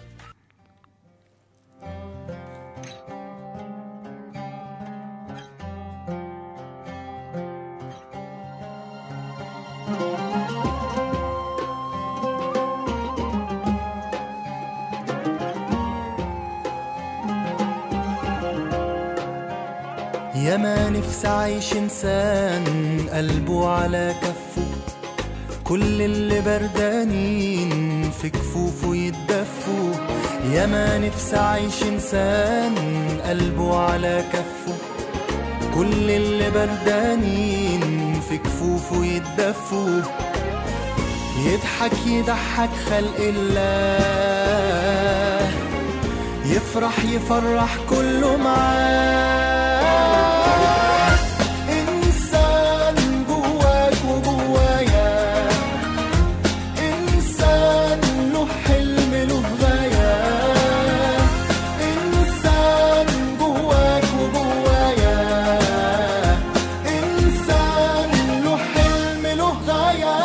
يا ما نفسي عايش انسان قلبه على كفه كل اللي بردانين في كفوفه يتدفوا يا ما نفسي عايش انسان قلبه على كفه كل اللي بردانين في كفوفه يتدفوا يضحك يضحك خلق الله يفرح يفرح كله معاه إنسان جواك وجوايا إنسان له حلم له غاية إنسان جواك وجوايا إنسان له حلم له غاية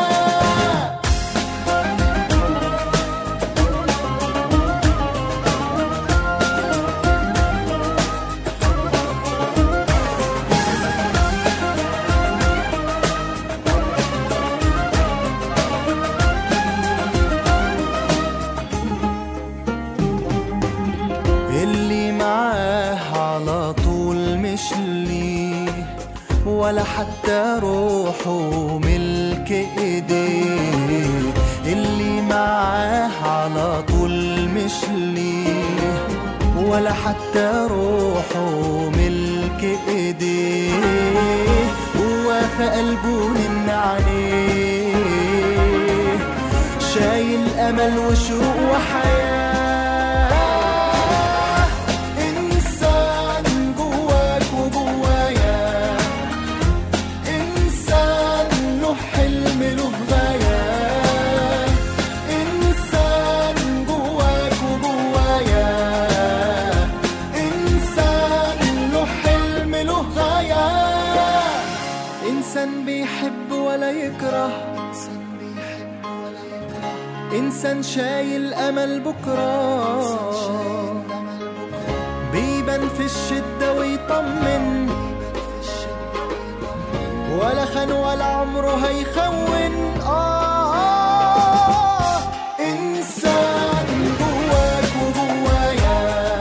اللي معاه على طول مش ليه ولا حتى روحه ملك ايديه اللي معاه على طول مش ليه ولا حتى روحه ملك ايديه هو في قلبه من عليه شايل امل وشوق وحياه انسان جواك وجوايا انسان له حلم له غايه انسان جواك وجوايا انسان له حلم له غايه انسان بيحب ولا يكره إنسان شايل أمل بكرة بيبان في الشدة ويطمن ولا خان ولا عمره هيخون آه إنسان جواك وجوايا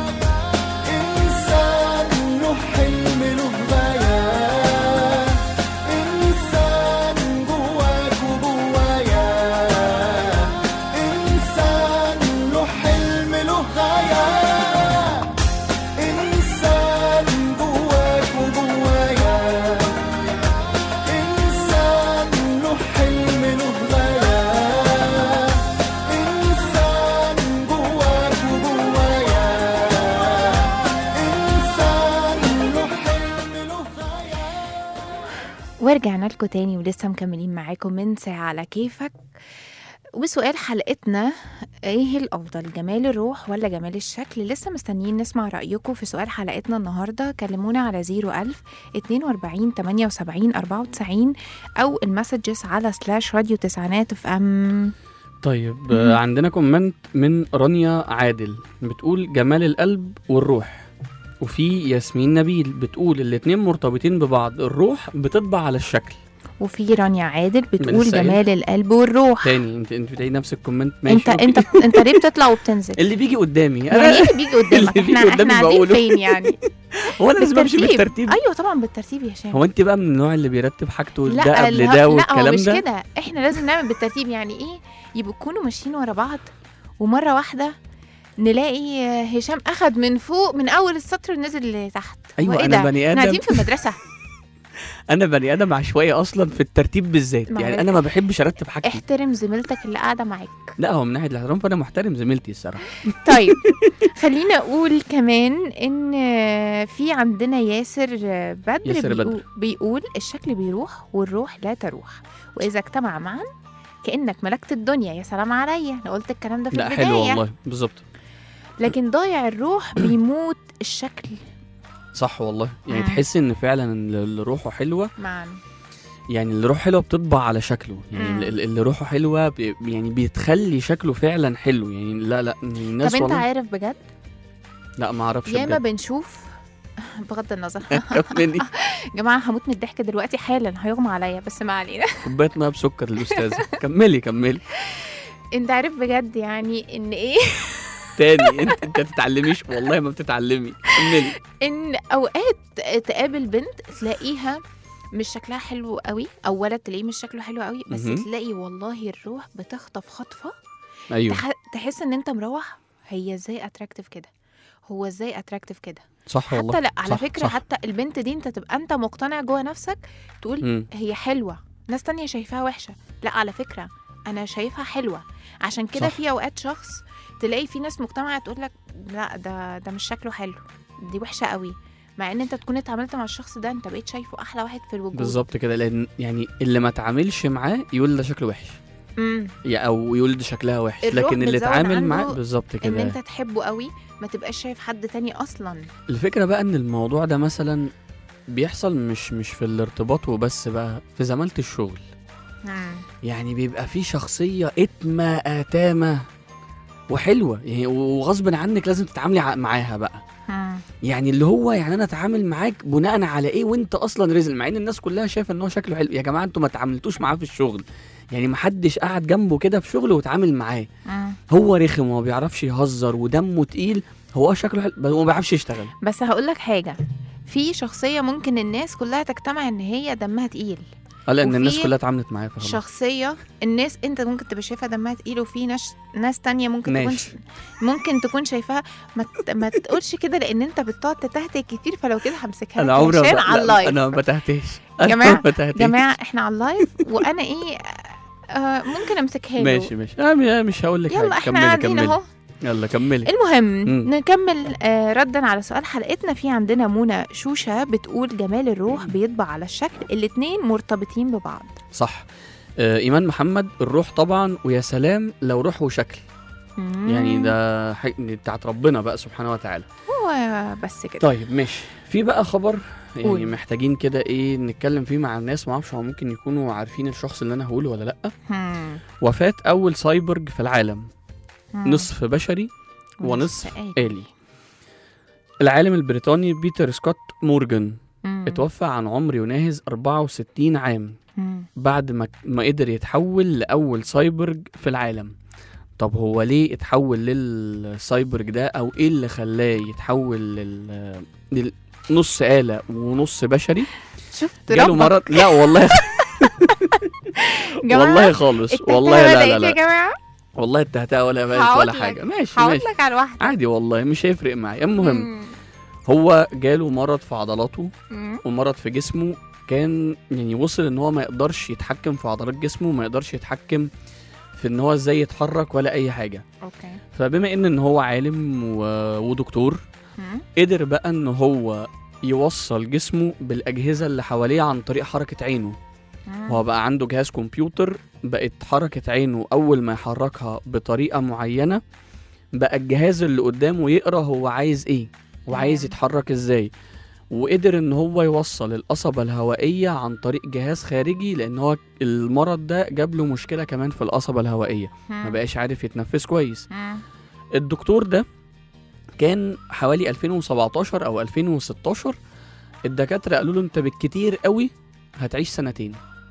إنسان له حلم له غاية إنسان جواك وجوايا إنسان له حلم له غاية إنسان جواك وجوايا إنسان له حلم له غاية إنسان جواك وجوايا إنسان له حلم له غاية ورجعنا لكم تاني ولسه مكملين معاكم من ساعة على كيفك وسؤال حلقتنا ايه الافضل جمال الروح ولا جمال الشكل لسه مستنيين نسمع رايكم في سؤال حلقتنا النهارده كلمونا على 01000 42 78 94 او المسجز على سلاش راديو تسعينات اف ام طيب آه، عندنا كومنت من رانيا عادل بتقول جمال القلب والروح وفي ياسمين نبيل بتقول الاتنين مرتبطين ببعض الروح بتطبع على الشكل وفي رانيا عادل بتقول لسه قايل. جمال القلب والروح تاني انت انت بتعيد نفس الكومنت ماشي انت أوكي. انت انت ليه بتطلع وبتنزل اللي بيجي قدامي يعني ايه اللي بيجي قدامك اللي بيجي احنا قدامي احنا قاعدين بقوله. فين يعني هو انا لازم امشي بالترتيب ايوه طبعا بالترتيب يا هشام هو انت بقى من النوع اللي بيرتب حاجته لا ده قبل اله- ده لا هو والكلام مش ده كده احنا لازم نعمل بالترتيب يعني ايه يبقوا يكونوا ماشيين ورا بعض ومره واحده نلاقي هشام اخد من فوق من اول السطر نزل لتحت ايوه هو إيه انا ده؟ بني احنا ادم قاعدين في المدرسه انا بني ادم عشوائي اصلا في الترتيب بالذات ما يعني هو- انا ما بحبش ارتب حاجتي احترم زميلتك اللي قاعده معاك لا هو من ناحيه الاحترام فانا محترم زميلتي الصراحه طيب خلينا اقول كمان ان في عندنا ياسر بدر, ياسر بيقول, بدر. بيقول الشكل بيروح والروح لا تروح واذا اجتمع معا كانك ملكت الدنيا يا سلام عليا انا قلت الكلام ده في لا البدايه حلو والله بالظبط لكن ضايع الروح بيموت الشكل صح والله يعني مم. تحس ان فعلا إن اللي روحه حلوه معا يعني اللي روحه حلوه بتطبع على شكله يعني مم. اللي اللي روحه حلوه بي يعني بيتخلي شكله فعلا حلو يعني لا لا الناس طب انت والله عارف بجد لا ما اعرفش ياما بجد بنشوف بغض النظر كملي يا جماعه هموت من الضحك دلوقتي حالا هيغمى عليا بس ما علينا كوبايه ميه بسكر للاستاذه كملي كملي انت عارف بجد يعني ان ايه تاني انت انت تتعلميش والله ما بتتعلمي كملي ان اوقات تقابل بنت تلاقيها مش شكلها حلو قوي او ولد تلاقيه مش شكله حلو قوي بس مهم. تلاقي والله الروح بتخطف خطفه ايوه تح... تحس ان انت مروح هي ازاي اتراكتيف كده هو ازاي اتراكتيف كده صح والله حتى لا على صح، فكره صح. حتى البنت دي انت تبقى انت مقتنع جوه نفسك تقول مم. هي حلوه ناس تانية شايفاها وحشه لا على فكره انا شايفها حلوه عشان كده صح. في اوقات شخص تلاقي في ناس مجتمعه تقول لك لا ده ده مش شكله حلو دي وحشه قوي مع ان انت تكون اتعاملت مع الشخص ده انت بقيت شايفه احلى واحد في الوجود بالظبط كده لان يعني اللي ما اتعاملش معاه يقول ده شكله وحش امم يا او يقول ده شكلها وحش الروح لكن اللي بتزود اتعامل عنده معاه بالظبط ان كده انت تحبه قوي ما تبقاش شايف حد تاني اصلا الفكرة بقى ان الموضوع ده مثلا بيحصل مش مش في الارتباط وبس بقى في زمالة الشغل يعني بيبقى في شخصية اتمة اتامة وحلوة يعني وغصب عنك لازم تتعاملي ع- معاها بقى مم. يعني اللي هو يعني انا اتعامل معاك بناء على ايه وانت اصلا رزل مع ان الناس كلها شايفه ان هو شكله حلو يا جماعه انتوا ما اتعاملتوش معاه في الشغل يعني ما حدش قعد جنبه كده في شغله واتعامل معاه مم. هو رخم وما بيعرفش يهزر ودمه تقيل هو اه شكله حلو بس هو ما بيعرفش يشتغل بس هقول لك حاجه في شخصيه ممكن الناس كلها تجتمع ان هي دمها تقيل اه لان الناس وفي كلها اتعاملت معاه فخلاص شخصيه الناس انت ممكن تبقى شايفها دمها تقيل وفي ناس ناس تانية ممكن تكون ماشي. ممكن تكون شايفاها ما, ت... ما تقولش كده لان انت بتقعد تتهته كتير فلو كده همسكها انا لك عمري ما- عشان لا، على اللايف انا ما بتهتهش جماعة- ما بتهتهش جماعه احنا على اللايف وانا ايه آه ممكن امسكها له ماشي ماشي آه م- مش هقول لك يلا حاجه احنا كملي قاعدين كملي اهو يلا كملي المهم مم. نكمل آه ردا على سؤال حلقتنا في عندنا منى شوشة بتقول جمال الروح بيطبع على الشكل الاتنين مرتبطين ببعض صح آه ايمان محمد الروح طبعا ويا سلام لو روح وشكل يعني ده حاجة بتاعت ربنا بقى سبحانه وتعالى هو بس كده طيب ماشي في بقى خبر يعني قول. محتاجين كده ايه نتكلم فيه مع الناس ما اعرفش هو ممكن يكونوا عارفين الشخص اللي انا هقوله ولا لا هم. وفاة اول سايبورج في العالم هم. نصف بشري ونصف ونصف آلي. آلي العالم البريطاني بيتر سكوت مورجان مم. اتوفى عن عمر يناهز 64 عام مم. بعد ما ما قدر يتحول لأول سايبورج في العالم طب هو ليه اتحول للسايبورج ده او ايه اللي خلاه يتحول لل... لل... نص آلة ونص بشري شفت جاله ربك مرض لا والله جماعة، والله خالص التهتهة والله لا لا بدأت يا لا جماعة والله التهتها ولا بقت هقول ولا لك. حاجة ماشي هقول ماشي لك على واحدة عادي والله مش هيفرق معايا المهم مم. هو جاله مرض في عضلاته مم. ومرض في جسمه كان يعني وصل ان هو ما يقدرش يتحكم في عضلات جسمه وما يقدرش يتحكم في ان هو ازاي يتحرك ولا اي حاجه اوكي فبما ان ان هو عالم و... ودكتور مم. قدر بقى ان هو يوصل جسمه بالاجهزه اللي حواليه عن طريق حركه عينه مم. هو بقى عنده جهاز كمبيوتر بقت حركه عينه اول ما يحركها بطريقه معينه بقى الجهاز اللي قدامه يقرا هو عايز ايه وعايز تمام. يتحرك ازاي وقدر ان هو يوصل القصبة الهوائية عن طريق جهاز خارجي لان هو المرض ده جاب له مشكلة كمان في القصبة الهوائية ما مم. بقاش عارف يتنفس كويس مم. الدكتور ده كان حوالي 2017 او 2016 الدكاترة قالوا له انت بالكتير قوي هتعيش سنتين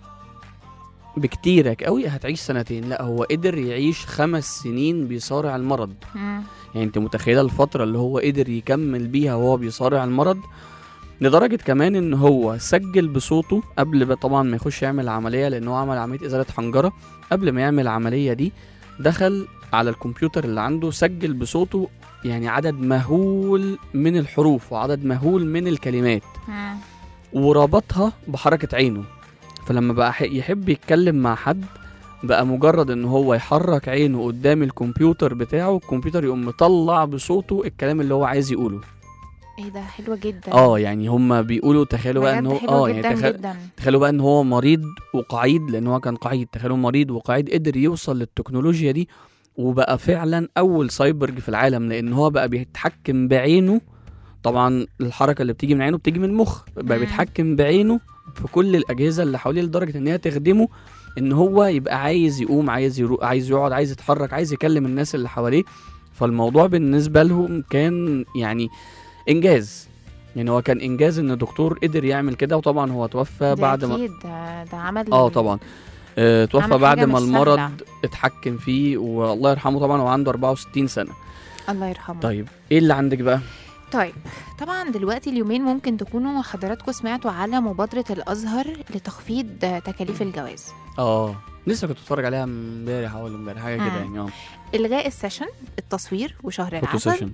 بكتيرك قوي هتعيش سنتين لا هو قدر يعيش خمس سنين بيصارع المرض مم. يعني انت متخيله الفتره اللي هو قدر يكمل بيها وهو بيصارع المرض لدرجه كمان ان هو سجل بصوته قبل بقى طبعا ما يخش يعمل عمليه لان هو عمل عمليه ازاله حنجره قبل ما يعمل العمليه دي دخل على الكمبيوتر اللي عنده سجل بصوته يعني عدد مهول من الحروف وعدد مهول من الكلمات مم. وربطها بحركة عينه فلما بقى ح- يحب يتكلم مع حد بقى مجرد ان هو يحرك عينه قدام الكمبيوتر بتاعه الكمبيوتر يقوم مطلع بصوته الكلام اللي هو عايز يقوله ايه ده حلوة جدا اه يعني هم بيقولوا تخيلوا بقى ان بجد هو حلوة اه يعني جدا تخيل جدا تخيلوا بقى ان هو مريض وقعيد لان هو كان قعيد تخيلوا مريض وقعيد قدر يوصل للتكنولوجيا دي وبقى فعلا اول سايبرج في العالم لان هو بقى بيتحكم بعينه طبعا الحركه اللي بتيجي من عينه بتيجي من المخ بقى مم. بيتحكم بعينه في كل الاجهزه اللي حواليه لدرجه ان هي تخدمه ان هو يبقى عايز يقوم عايز يروح عايز يقعد عايز يتحرك عايز يكلم الناس اللي حواليه فالموضوع بالنسبه لهم كان يعني انجاز يعني هو كان انجاز ان دكتور قدر يعمل كده وطبعا هو توفى ده بعد ما اكيد ده, ده عمل اه طبعا آه، توفى عمل بعد حاجة ما مش المرض سهلة. اتحكم فيه والله يرحمه طبعا هو عنده 64 سنه الله يرحمه طيب ايه اللي عندك بقى طيب طبعا دلوقتي اليومين ممكن تكونوا حضراتكم سمعتوا على مبادرة الأزهر لتخفيض تكاليف الجواز اه لسه كنت بتفرج عليها امبارح او امبارح حاجه كده مم. يعني اه إلغاء السيشن التصوير وشهر فوتو العسل سيشن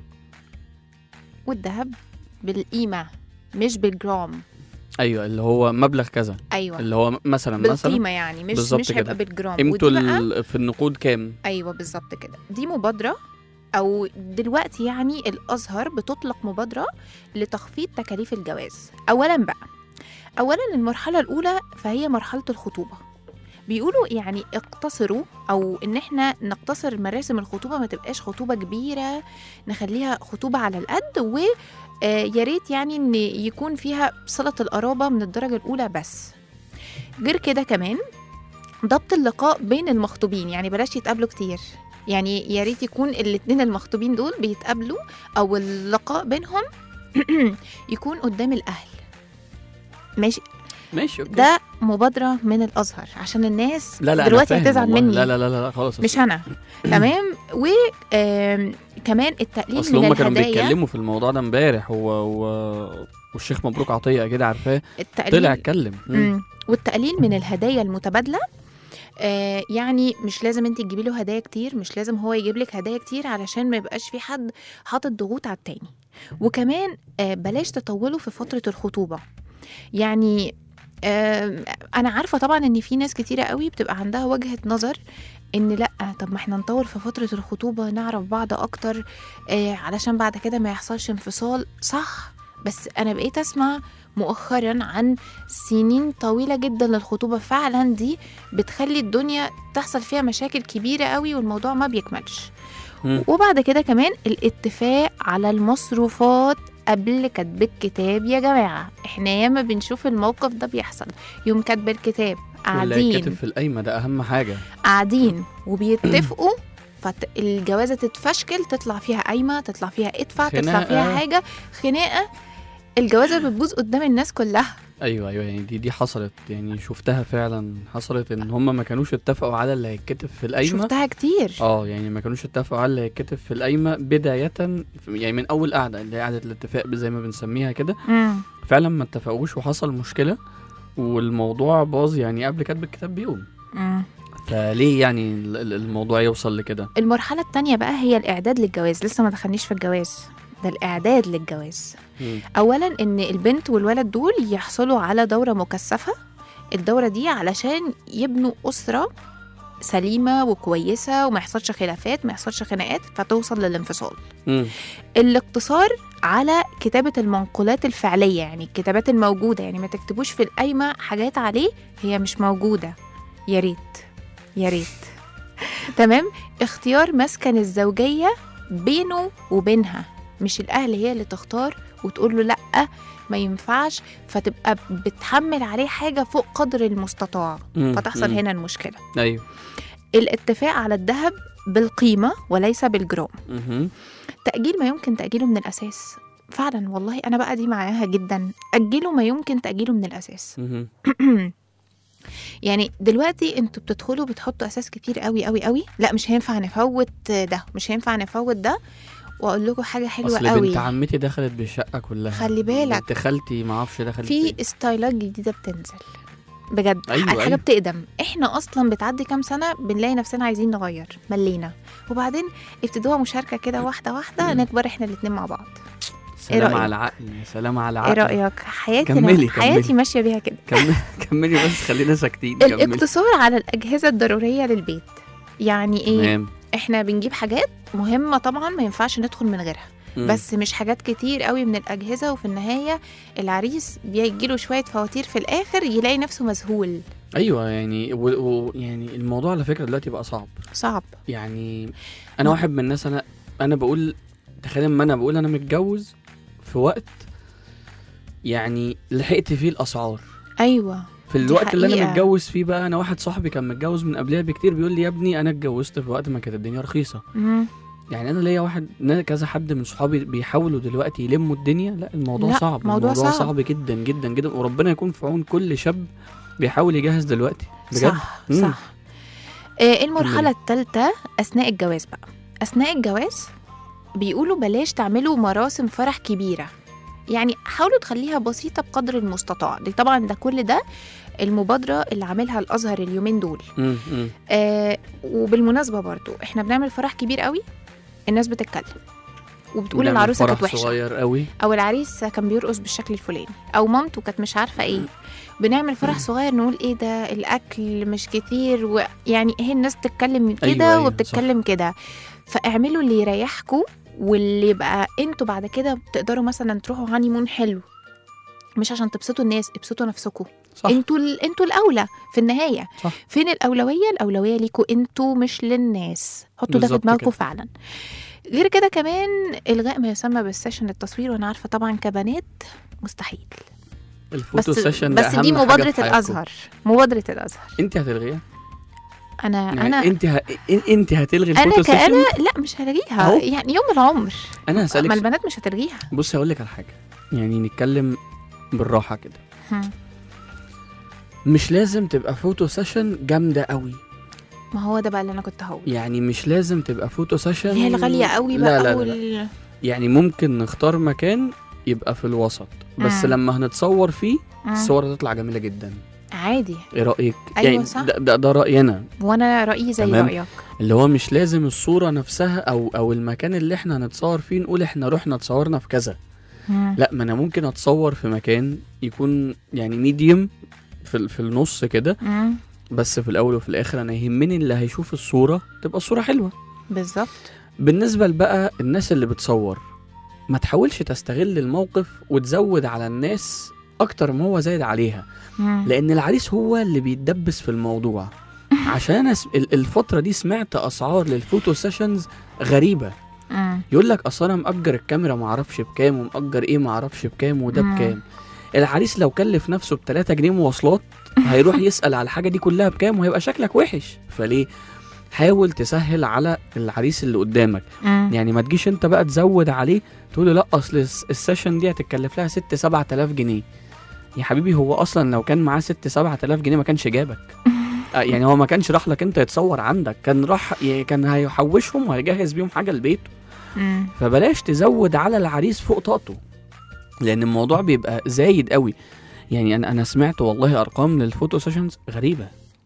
والذهب بالقيمة مش بالجرام ايوه اللي هو مبلغ كذا أيوة اللي هو م- مثلا مثلا بالقيمة يعني مش بالظبط مش كده. هيبقى بالجرام قيمته ودي بقى ال- في النقود كام ايوه بالظبط كده دي مبادره او دلوقتي يعني الازهر بتطلق مبادره لتخفيض تكاليف الجواز اولا بقى اولا المرحله الاولى فهي مرحله الخطوبه بيقولوا يعني اقتصروا او ان احنا نقتصر مراسم الخطوبه ما تبقاش خطوبه كبيره نخليها خطوبه على القد و آه، يا ريت يعني ان يكون فيها صله القرابه من الدرجه الاولى بس غير كده كمان ضبط اللقاء بين المخطوبين يعني بلاش يتقابلوا كتير يعني يا ريت يكون الاتنين المخطوبين دول بيتقابلوا او اللقاء بينهم يكون قدام الاهل ماشي ماشي اوكي ده مبادره من الازهر عشان الناس لا لا دلوقتي أنا فاهم هتزعل والله. مني لا لا لا لا خلاص مش انا تمام وكمان التقليل اصل من هم كانوا الهدايا بيتكلموا في الموضوع ده امبارح هو و... والشيخ مبروك عطيه اكيد عارفاه التقليل طلع اتكلم مم. مم. والتقليل من الهدايا المتبادله آه يعني مش لازم انت تجيبي له هدايا كتير مش لازم هو يجيب لك هدايا كتير علشان ما يبقاش في حد حاطط ضغوط على التاني وكمان آه بلاش تطولوا في فتره الخطوبه يعني آه انا عارفه طبعا ان في ناس كتيره قوي بتبقى عندها وجهه نظر ان لا طب ما احنا نطول في فتره الخطوبه نعرف بعض اكتر آه علشان بعد كده ما يحصلش انفصال صح بس انا بقيت اسمع مؤخرا عن سنين طويله جدا للخطوبه فعلا دي بتخلي الدنيا تحصل فيها مشاكل كبيره قوي والموضوع ما بيكملش مم. وبعد كده كمان الاتفاق على المصروفات قبل كتب الكتاب يا جماعه احنا ياما بنشوف الموقف ده بيحصل يوم كتب الكتاب واللي هيتكتب قاعدين في القايمه ده اهم حاجه قاعدين وبيتفقوا فالجوازه تتفشكل تطلع فيها قايمه تطلع فيها ادفع تطلع فيها خناقة. حاجه خناقه الجوازه بتبوظ قدام الناس كلها ايوه ايوه يعني دي دي حصلت يعني شفتها فعلا حصلت ان هم ما كانوش اتفقوا على اللي هيتكتب في القايمه شفتها كتير اه يعني ما كانوش اتفقوا على اللي هيتكتب في القايمه بدايه يعني من اول قعده اللي هي قعده الاتفاق زي ما بنسميها كده مم. فعلا ما اتفقوش وحصل مشكله والموضوع باظ يعني قبل كتب الكتاب بيوم مم. فليه يعني ال- ال- الموضوع يوصل لكده المرحلة التانية بقى هي الإعداد للجواز لسه ما دخلنيش في الجواز ده الإعداد للجواز مم. أولا إن البنت والولد دول يحصلوا على دورة مكثفة الدورة دي علشان يبنوا أسرة سليمة وكويسة وما يحصلش خلافات ما يحصلش خناقات فتوصل للانفصال مم. الاقتصار على كتابة المنقولات الفعلية يعني الكتابات الموجودة يعني ما تكتبوش في القايمة حاجات عليه هي مش موجودة يا ريت يا ريت تمام اختيار مسكن الزوجية بينه وبينها مش الأهل هي اللي تختار وتقول له لأ ما ينفعش فتبقى بتحمل عليه حاجة فوق قدر المستطاع مم. فتحصل مم. هنا المشكلة ايوه الاتفاق على الذهب بالقيمة وليس بالجرام مهم. تأجيل ما يمكن تأجيله من الأساس فعلا والله أنا بقى دي معاها جدا أجلوا ما يمكن تأجيله من الأساس مهم. يعني دلوقتي انتوا بتدخلوا بتحطوا أساس كتير قوي قوي قوي لا مش هينفع نفوت ده مش هينفع نفوت ده وأقول لكم حاجة حلوة اصل قوي بنت عمتي دخلت بالشقه كلها خلي بالك. بنت خالتي ما اعرفش دخلت في إيه. ستايلات جديدة بتنزل بجد أيوة، الحاجة أيوة. بتقدم احنا اصلا بتعدي كام سنة بنلاقي نفسنا عايزين نغير ملينا وبعدين ابتدوها مشاركة كده واحدة واحدة نكبر احنا الاتنين مع بعض سلام رأيك؟ على العقل يا سلام على ايه العقل رأيك حياتي كملي، أنا- حياتي كملي. ماشية بيها كده كملي كملي بس خلينا ساكتين كملي الاقتصار على الأجهزة الضرورية للبيت يعني ايه تمام احنا بنجيب حاجات مهمة طبعا ما ينفعش ندخل من غيرها مم. بس مش حاجات كتير قوي من الأجهزة وفي النهاية العريس بيجيله شوية فواتير في الآخر يلاقي نفسه مذهول ايوه يعني و... و... يعني الموضوع على فكره دلوقتي بقى صعب صعب يعني انا واحد من الناس انا انا بقول تخيل لما انا بقول انا متجوز في وقت يعني لحقت فيه الاسعار ايوه في دي الوقت اللي انا حقيقة. متجوز فيه بقى انا واحد صاحبي كان متجوز من قبلها بكتير بيقول لي يا ابني انا اتجوزت في وقت ما كانت الدنيا رخيصه مم. يعني انا ليا واحد نا- كذا حد من صحابي بيحاولوا دلوقتي يلموا الدنيا لا الموضوع لا، صعب موضوع الموضوع صعب. صعب جدا جدا جدا وربنا يكون في عون كل شاب بيحاول يجهز دلوقتي بجد صح مم. صح آه المرحلة الثالثة أثناء الجواز بقى أثناء الجواز بيقولوا بلاش تعملوا مراسم فرح كبيرة يعني حاولوا تخليها بسيطة بقدر المستطاع دي طبعا ده كل ده المبادرة اللي عاملها الأزهر اليومين دول مم. مم. آه وبالمناسبة برضو احنا بنعمل فرح كبير قوي الناس بتتكلم وبتقول بنعمل العروسة فرح كانت وحشة صغير قوي او العريس كان بيرقص بالشكل الفلاني او مامته كانت مش عارفه ايه بنعمل فرح صغير نقول ايه ده الاكل مش كتير ويعني هي الناس بتتكلم كده أيوة، أيوة، وبتتكلم كده فاعملوا اللي يريحكم واللي يبقى انتوا بعد كده بتقدروا مثلا تروحوا هاني مون حلو مش عشان تبسطوا الناس ابسطوا نفسكم صح انتوا ال... انتوا الاولى في النهايه صح. فين الاولويه الاولويه ليكوا انتوا مش للناس حطوا ده في بالظبط دماغكم كده. فعلا غير كده كمان الغاء ما يسمى بالسيشن التصوير وانا عارفه طبعا كبنات مستحيل الفوتو بس سيشن ده بس أهم دي حاجة مبادره في حياتكم. الازهر مبادره الازهر انت هتلغيها انا يعني انا انت ه... إن- انت هتلغي انا الفوتو سيشن كأنا لا مش هلغيها أهو. يعني يوم العمر انا ما هسالك البنات مش هتلغيها بص هقول لك على حاجه يعني نتكلم بالراحه كده هم. مش لازم تبقى فوتو سيشن جامده قوي ما هو ده بقى اللي انا كنت هقول يعني مش لازم تبقى فوتو سيشن اللي هي الغاليه قوي لا بقى لا لا, لا. وال... يعني ممكن نختار مكان يبقى في الوسط بس مم. لما هنتصور فيه مم. الصور هتطلع جميله جدا عادي ايه رايك أيوة يعني صح. ده, ده, ده رايي انا وانا رايي زي تمام. رايك اللي هو مش لازم الصوره نفسها او او المكان اللي احنا هنتصور فيه نقول احنا رحنا اتصورنا في كذا مم. لا ما انا ممكن اتصور في مكان يكون يعني ميديوم في ال- في النص كده مم. بس في الاول وفي الاخر انا يهمني اللي هيشوف الصوره تبقى الصوره حلوه بالظبط بالنسبه بقى الناس اللي بتصور ما تحاولش تستغل الموقف وتزود على الناس اكتر ما هو زايد عليها مم. لان العريس هو اللي بيتدبس في الموضوع عشان انا س- ال- الفتره دي سمعت اسعار للفوتو سيشنز غريبه مم. يقول لك اصل انا مأجر الكاميرا ما اعرفش بكام ومأجر ايه ما اعرفش بكام وده مم. بكام العريس لو كلف نفسه ب 3 جنيه مواصلات هيروح يسأل على الحاجه دي كلها بكام وهيبقى شكلك وحش فليه حاول تسهل على العريس اللي قدامك مم. يعني ما تجيش انت بقى تزود عليه تقول له لا اصل الس- السيشن دي هتتكلف لها 6 7000 جنيه يا حبيبي هو اصلا لو كان معاه 6 7000 جنيه ما كانش جابك آه، يعني هو ما كانش راح لك انت يتصور عندك كان راح يعني كان هيحوشهم وهيجهز بيهم حاجه لبيته مم. فبلاش تزود على العريس فوق طاقته لان الموضوع بيبقى زايد قوي يعني انا انا سمعت والله ارقام للفوتو سيشنز غريبه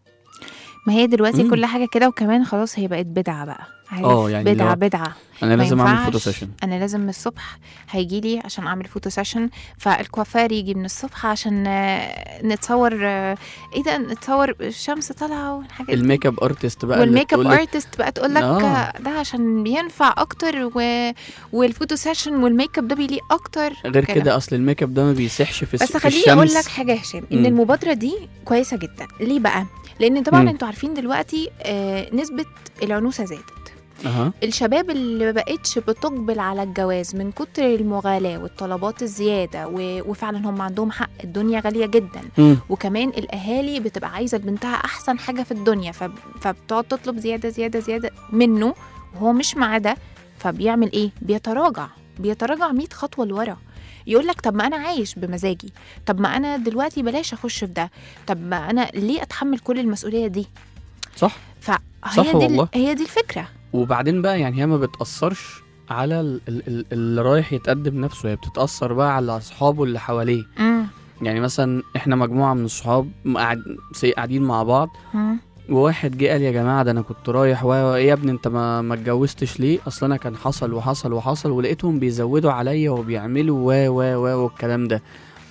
ما هي دلوقتي مم. كل حاجه كده وكمان خلاص هي بقت بدعه بقى عارف اه، يعني بدعه اللي هو بدعه انا ما لازم اعمل ينفعش. فوتو سيشن انا لازم من الصبح هيجي لي عشان اعمل فوتو سيشن فالكوافير يجي من الصبح عشان آه، نتصور آه، ايه ده نتصور الشمس طالعه والحاجات دي. الميك اب ارتست بقى اللي والميك اب تقولك- ارتست بقى تقول لك آه. ده عشان بينفع اكتر و... والفوتو سيشن والميك اب ده بيليق اكتر غير كده اصل الميك اب ده ما بيسحش في, الس- بس في خليني الشمس اقول لك حاجه يا هشام ان مم. المبادره دي كويسه جدا ليه بقى لان طبعا مم. انتوا عارفين دلوقتي آه نسبه العنوسه زادت اها الشباب اللي ما بقتش بتقبل على الجواز من كتر المغالاة والطلبات الزيادة و... وفعلا هم عندهم حق الدنيا غالية جدا مم. وكمان الأهالي بتبقى عايزة لبنتها أحسن حاجة في الدنيا ف... فبتقعد تطلب زيادة زيادة زيادة منه وهو مش معاه ده فبيعمل إيه؟ بيتراجع بيتراجع 100 خطوة لورا يقول لك طب ما انا عايش بمزاجي طب ما انا دلوقتي بلاش اخش في ده طب ما انا ليه اتحمل كل المسؤوليه دي صح فهي صح دي ال- والله. هي دي الفكره وبعدين بقى يعني هي ما بتأثرش على ال- ال- ال- اللي رايح يتقدم نفسه هي بتتأثر بقى على أصحابه اللي حواليه امم يعني مثلا احنا مجموعة من الصحاب م- قاعد- سي- قاعدين مع بعض مم. وواحد جه قال يا جماعة ده أنا كنت رايح و و- إيه يا ابني أنت ما ما اتجوزتش ليه؟ أصل أنا كان حصل وحصل وحصل ولقيتهم بيزودوا عليا وبيعملوا و و و والكلام ده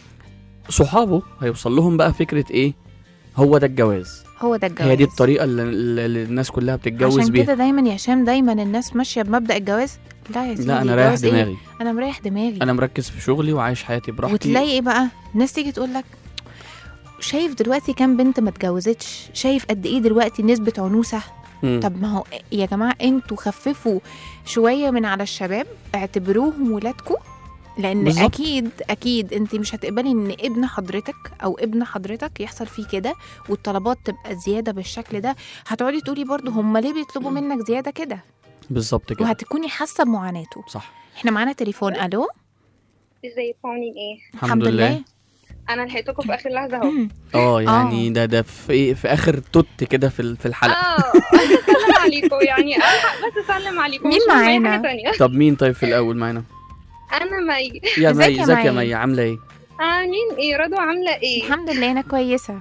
صحابه هيوصل لهم بقى فكرة إيه؟ هو ده الجواز هو ده الجواز هي دي الطريقة اللي, اللي الناس كلها بتتجوز عشان بيها كده دايما يا هشام دايما الناس ماشيه بمبدا الجواز لا يا سيدي لا أنا رايح جواز إيه؟ دماغي انا مريح دماغي أنا مركز في شغلي وعايش حياتي براحتي وتلاقي ايه بقى ناس تيجي تقول لك شايف دلوقتي كام بنت ما اتجوزتش شايف قد ايه دلوقتي نسبه عنوسه مم. طب ما هو يا جماعه انتوا خففوا شويه من على الشباب اعتبروهم ولادكم لان بالظبط. اكيد اكيد انت مش هتقبلي ان ابن حضرتك او ابن حضرتك يحصل فيه كده والطلبات تبقى زياده بالشكل ده هتقعدي تقولي برضو هم ليه بيطلبوا منك زياده كده بالظبط كده وهتكوني حاسه بمعاناته صح احنا معانا تليفون الو ازيكم عاملين ايه؟ الحمد لله انا لحقتكم في اخر لحظه اهو اه يعني ده ده في إيه- في اخر توت كده في ال- في الحلقه اه قلت اسلم عليكم يعني الحق بس اسلم عليكم مين مش مهم أي معانا؟ حاجه تانية طب مين طيب في الاول معانا انا مي يا ازيك مي يا ازيك يا مي؟ مي عامله ايه عاملين ايه رضوى عامله ايه؟ الحمد لله انا كويسه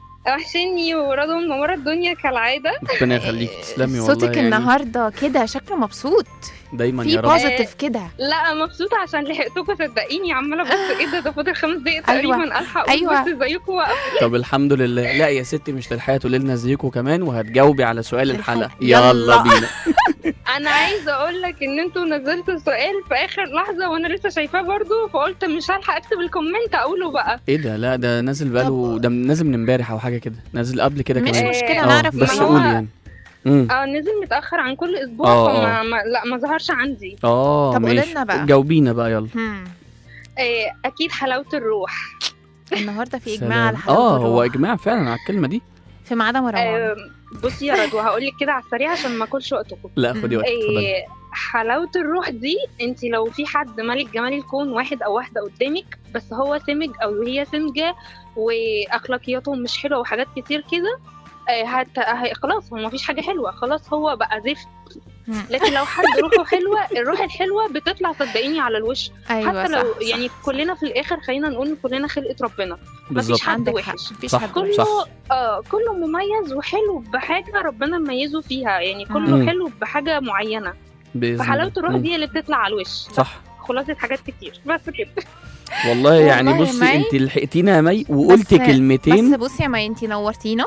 وحشني ورضوى منوره الدنيا كالعاده ربنا يخليك تسلمي والله صوتك يعني النهارده كده شكله مبسوط دايما في يا رب بوزيتيف كده لا مبسوطه عشان لحقتكم صدقيني عماله ببص ايه ده ده فاضل خمس دقايق أيوة. تقريبا الحق أيوة. أقول بس ازيكم وأقفل. طب الحمد لله لا يا ستي مش تلحقي تقولي لنا ازيكم كمان وهتجاوبي على سؤال الحلقة. الحلقه يلا. يلا بينا انا عايزه اقول لك ان انتوا نزلتوا السؤال في اخر لحظه وانا لسه شايفاه برضو فقلت مش هلحق اكتب الكومنت اقوله بقى ايه ده لا ده نازل بقاله ده نازل من امبارح او حاجه كده نازل قبل كده مش كمان مشكله آه، نعرف بس ما هو- قولي يعني امم اه نزل متاخر عن كل اسبوع آه، فما آه. ما لا ما ظهرش عندي اه طب قولي ماشي لنا بقى. جاوبينا بقى يلا هم. آه اكيد حلاوه الروح النهارده في اجماع سلام. على حلاوه اه هو الروح. اجماع فعلا على الكلمه دي في ميعاد مروان آه بصي يا رضوى هقول لك كده على السريع عشان ما اكلش وقتكم لا خدي وقتك اتفضلي آه حلاوه الروح دي انت لو في حد ملك جمال الكون واحد او واحده قدامك بس هو سمج او هي سمجه واخلاقياتهم مش حلوه وحاجات كتير كده آه، هت... هي- خلاص هو مفيش حاجه حلوه خلاص هو بقى زفت مم. لكن لو حد روحه حلوه الروح الحلوه بتطلع صدقيني على الوش ايوه حتى لو صح يعني صح. كلنا في الاخر خلينا نقول إن كلنا خلقه ربنا بالظبط حد عندك حق وحش. مفيش صح. حد كل- وحش. كله اه كله مميز وحلو بحاجه ربنا مميزه فيها يعني كله مم. حلو بحاجه معينه باذن فحلاوه الله. الروح مم. دي اللي بتطلع على الوش صح خلاصه حاجات كتير بس كده والله يعني والله بصي مي. انت لحقتينا يا مي وقلتي بس- كلمتين بس بصي يا مي انتي نورتينا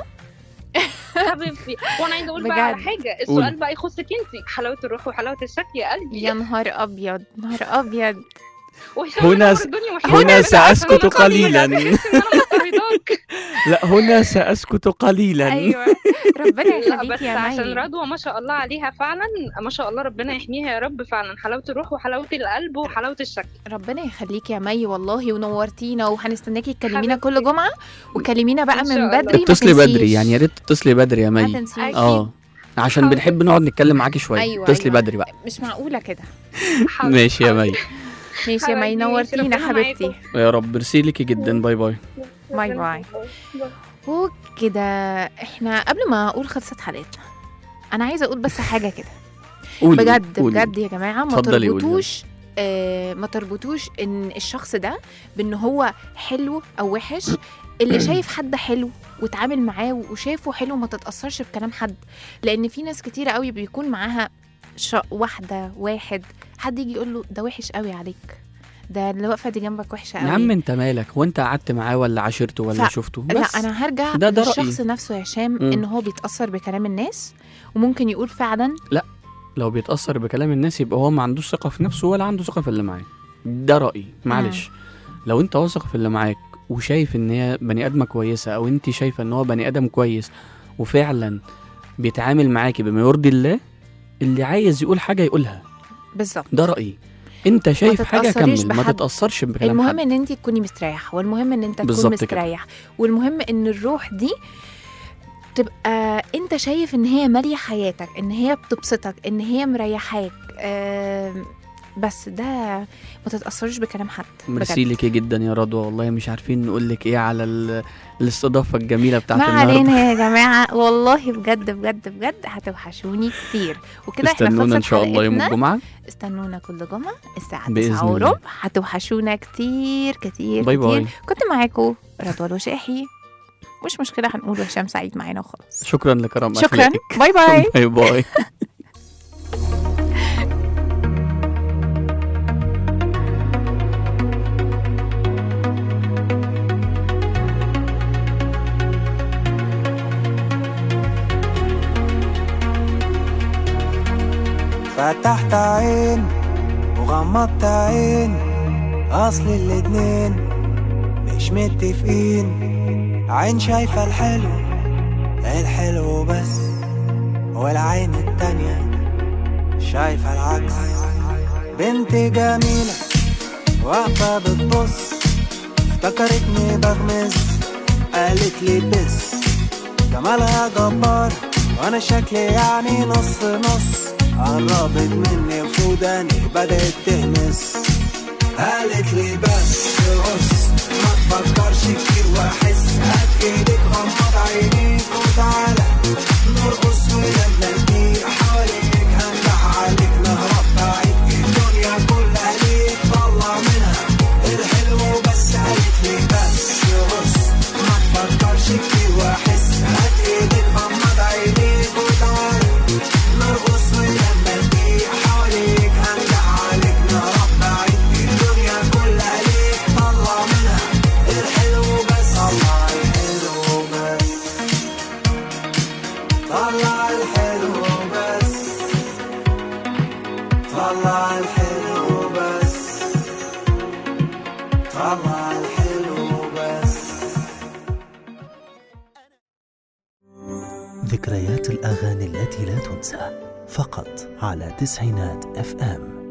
حبيبتي وانا عايزه اقول بقى على بجد. حاجه قولي. السؤال بقى يخصك انت حلاوه الروح وحلاوه الشكل يا قلبي يا نهار ابيض نهار ابيض وهشام هنا منور س- الدنيا وحياة هنا ربنا عشان سأسكت أنا قليلاً. بجد بحس إن أنا مضطهداك. لا هنا ساسكت قليلا ايوه ربنا لا يخليك بس يا عشان مي رضوى ما شاء الله عليها فعلا ما شاء الله ربنا يحميها يا رب فعلا حلاوه الروح وحلاوه القلب وحلاوه الشكل ربنا يخليك يا مي والله ونورتينا وهنستناكي تكلمينا حبيبتي. كل جمعه وكلمينا بقى إن شاء من الله. بدري ما اتصلي تنسيش. بدري يعني يا ريت تتصلي بدري يا ما مي تنسيش اه عشان حاضر. بنحب نقعد نتكلم معاكي شويه أيوة، اتصلي أيوة. بدري بقى مش معقوله كده حاضر، ماشي يا حاضر. مي ماشي يا مي حبايبي، نورتينا ربنا حبيبتي معاكم. يا رب ميرسي ليكي جدا باي باي باي باي. وكده احنا قبل ما اقول خلصت حلقتنا انا عايزه اقول بس حاجه كده قولي بجد قولي. بجد يا جماعه ما اتفضلي قولي. تربطوش آه ما تربطوش ان الشخص ده بان هو حلو او وحش اللي شايف حد حلو وتعامل معاه وشافه حلو ما تتاثرش بكلام حد لان في ناس كتيره قوي بيكون معاها ش... واحده واحد حد يجي يقول له ده وحش قوي عليك ده اللي واقفه دي جنبك وحشه قوي يا عم انت مالك هو انت قعدت معاه ولا عاشرته ولا ف- شفته لا بس انا هرجع ده- ده للشخص رأيي. نفسه يا هشام مم. ان هو بيتاثر بكلام الناس وممكن يقول فعلا لو بيتاثر بكلام الناس يبقى هو ما عندوش ثقه في نفسه ولا عنده ثقه في اللي معاه ده رايي معلش لو انت واثق في اللي معاك وشايف ان هي بني ادمه كويسه او انت شايفه ان هو بني ادم كويس وفعلا بيتعامل معاكي بما يرضي الله اللي عايز يقول حاجه يقولها بالظبط ده رايي انت شايف حاجه تتأثريش كمل ما بحد. تتاثرش بكلام المهم حد ان انت تكوني مستريح والمهم ان انت تكون بالظبط كده. مستريح والمهم ان الروح دي تبقى انت شايف ان هي ماليه حياتك ان هي بتبسطك ان هي مريحاك آم، بس ده ما تتاثرش بكلام حد ميرسي بجد. ليكي جدا يا رضوى والله مش عارفين نقول لك ايه على ال- الاستضافه الجميله بتاعت ما النهارده علينا يا جماعه والله بجد بجد بجد هتوحشوني كتير وكده احنا استنونا خلصت ان شاء الله يوم حلقتنا. الجمعه استنونا كل جمعة الساعة بإذن 9 الله. وربع هتوحشونا كتير كتير باي كتير باي. كنت معاكم رضوى الوشاحي مش مشكلة هنقول هشام سعيد معانا وخلاص شكرا لكرم شكرا أخلاقك. باي باي باي باي فتحت عين وغمضت عين اصل الاتنين مش متفقين عين شايفة الحلو الحلو بس والعين التانية شايفة العكس بنت جميلة واقفة بتبص افتكرتني بغمز قالت لي بس جمالها جبار وانا شكلي يعني نص نص قربت مني وفوداني بدأت تهمس قالت لي بس بص ما تفكرش كتير واحس هات ايدك غمض عينيك وتعالى نرقص ونبني حواليك هنجح عليك نهرب بعيد الدنيا كلها ليك طلع منها الحلو بس قالت لي بس بص ما تفكرش كتير واحس هات ايدك غمض عينيك وتعالى نرقص ونبني حواليك هنجح عليك نهرب بعيد الدنيا كلها ليك طلع منها الحلو بس طلع الحلو بس طلع الحلو بس طلع الحلو بس طلع الحلو بس ذكريات الأغاني التي لا تنسى فقط على تسعينات اف ام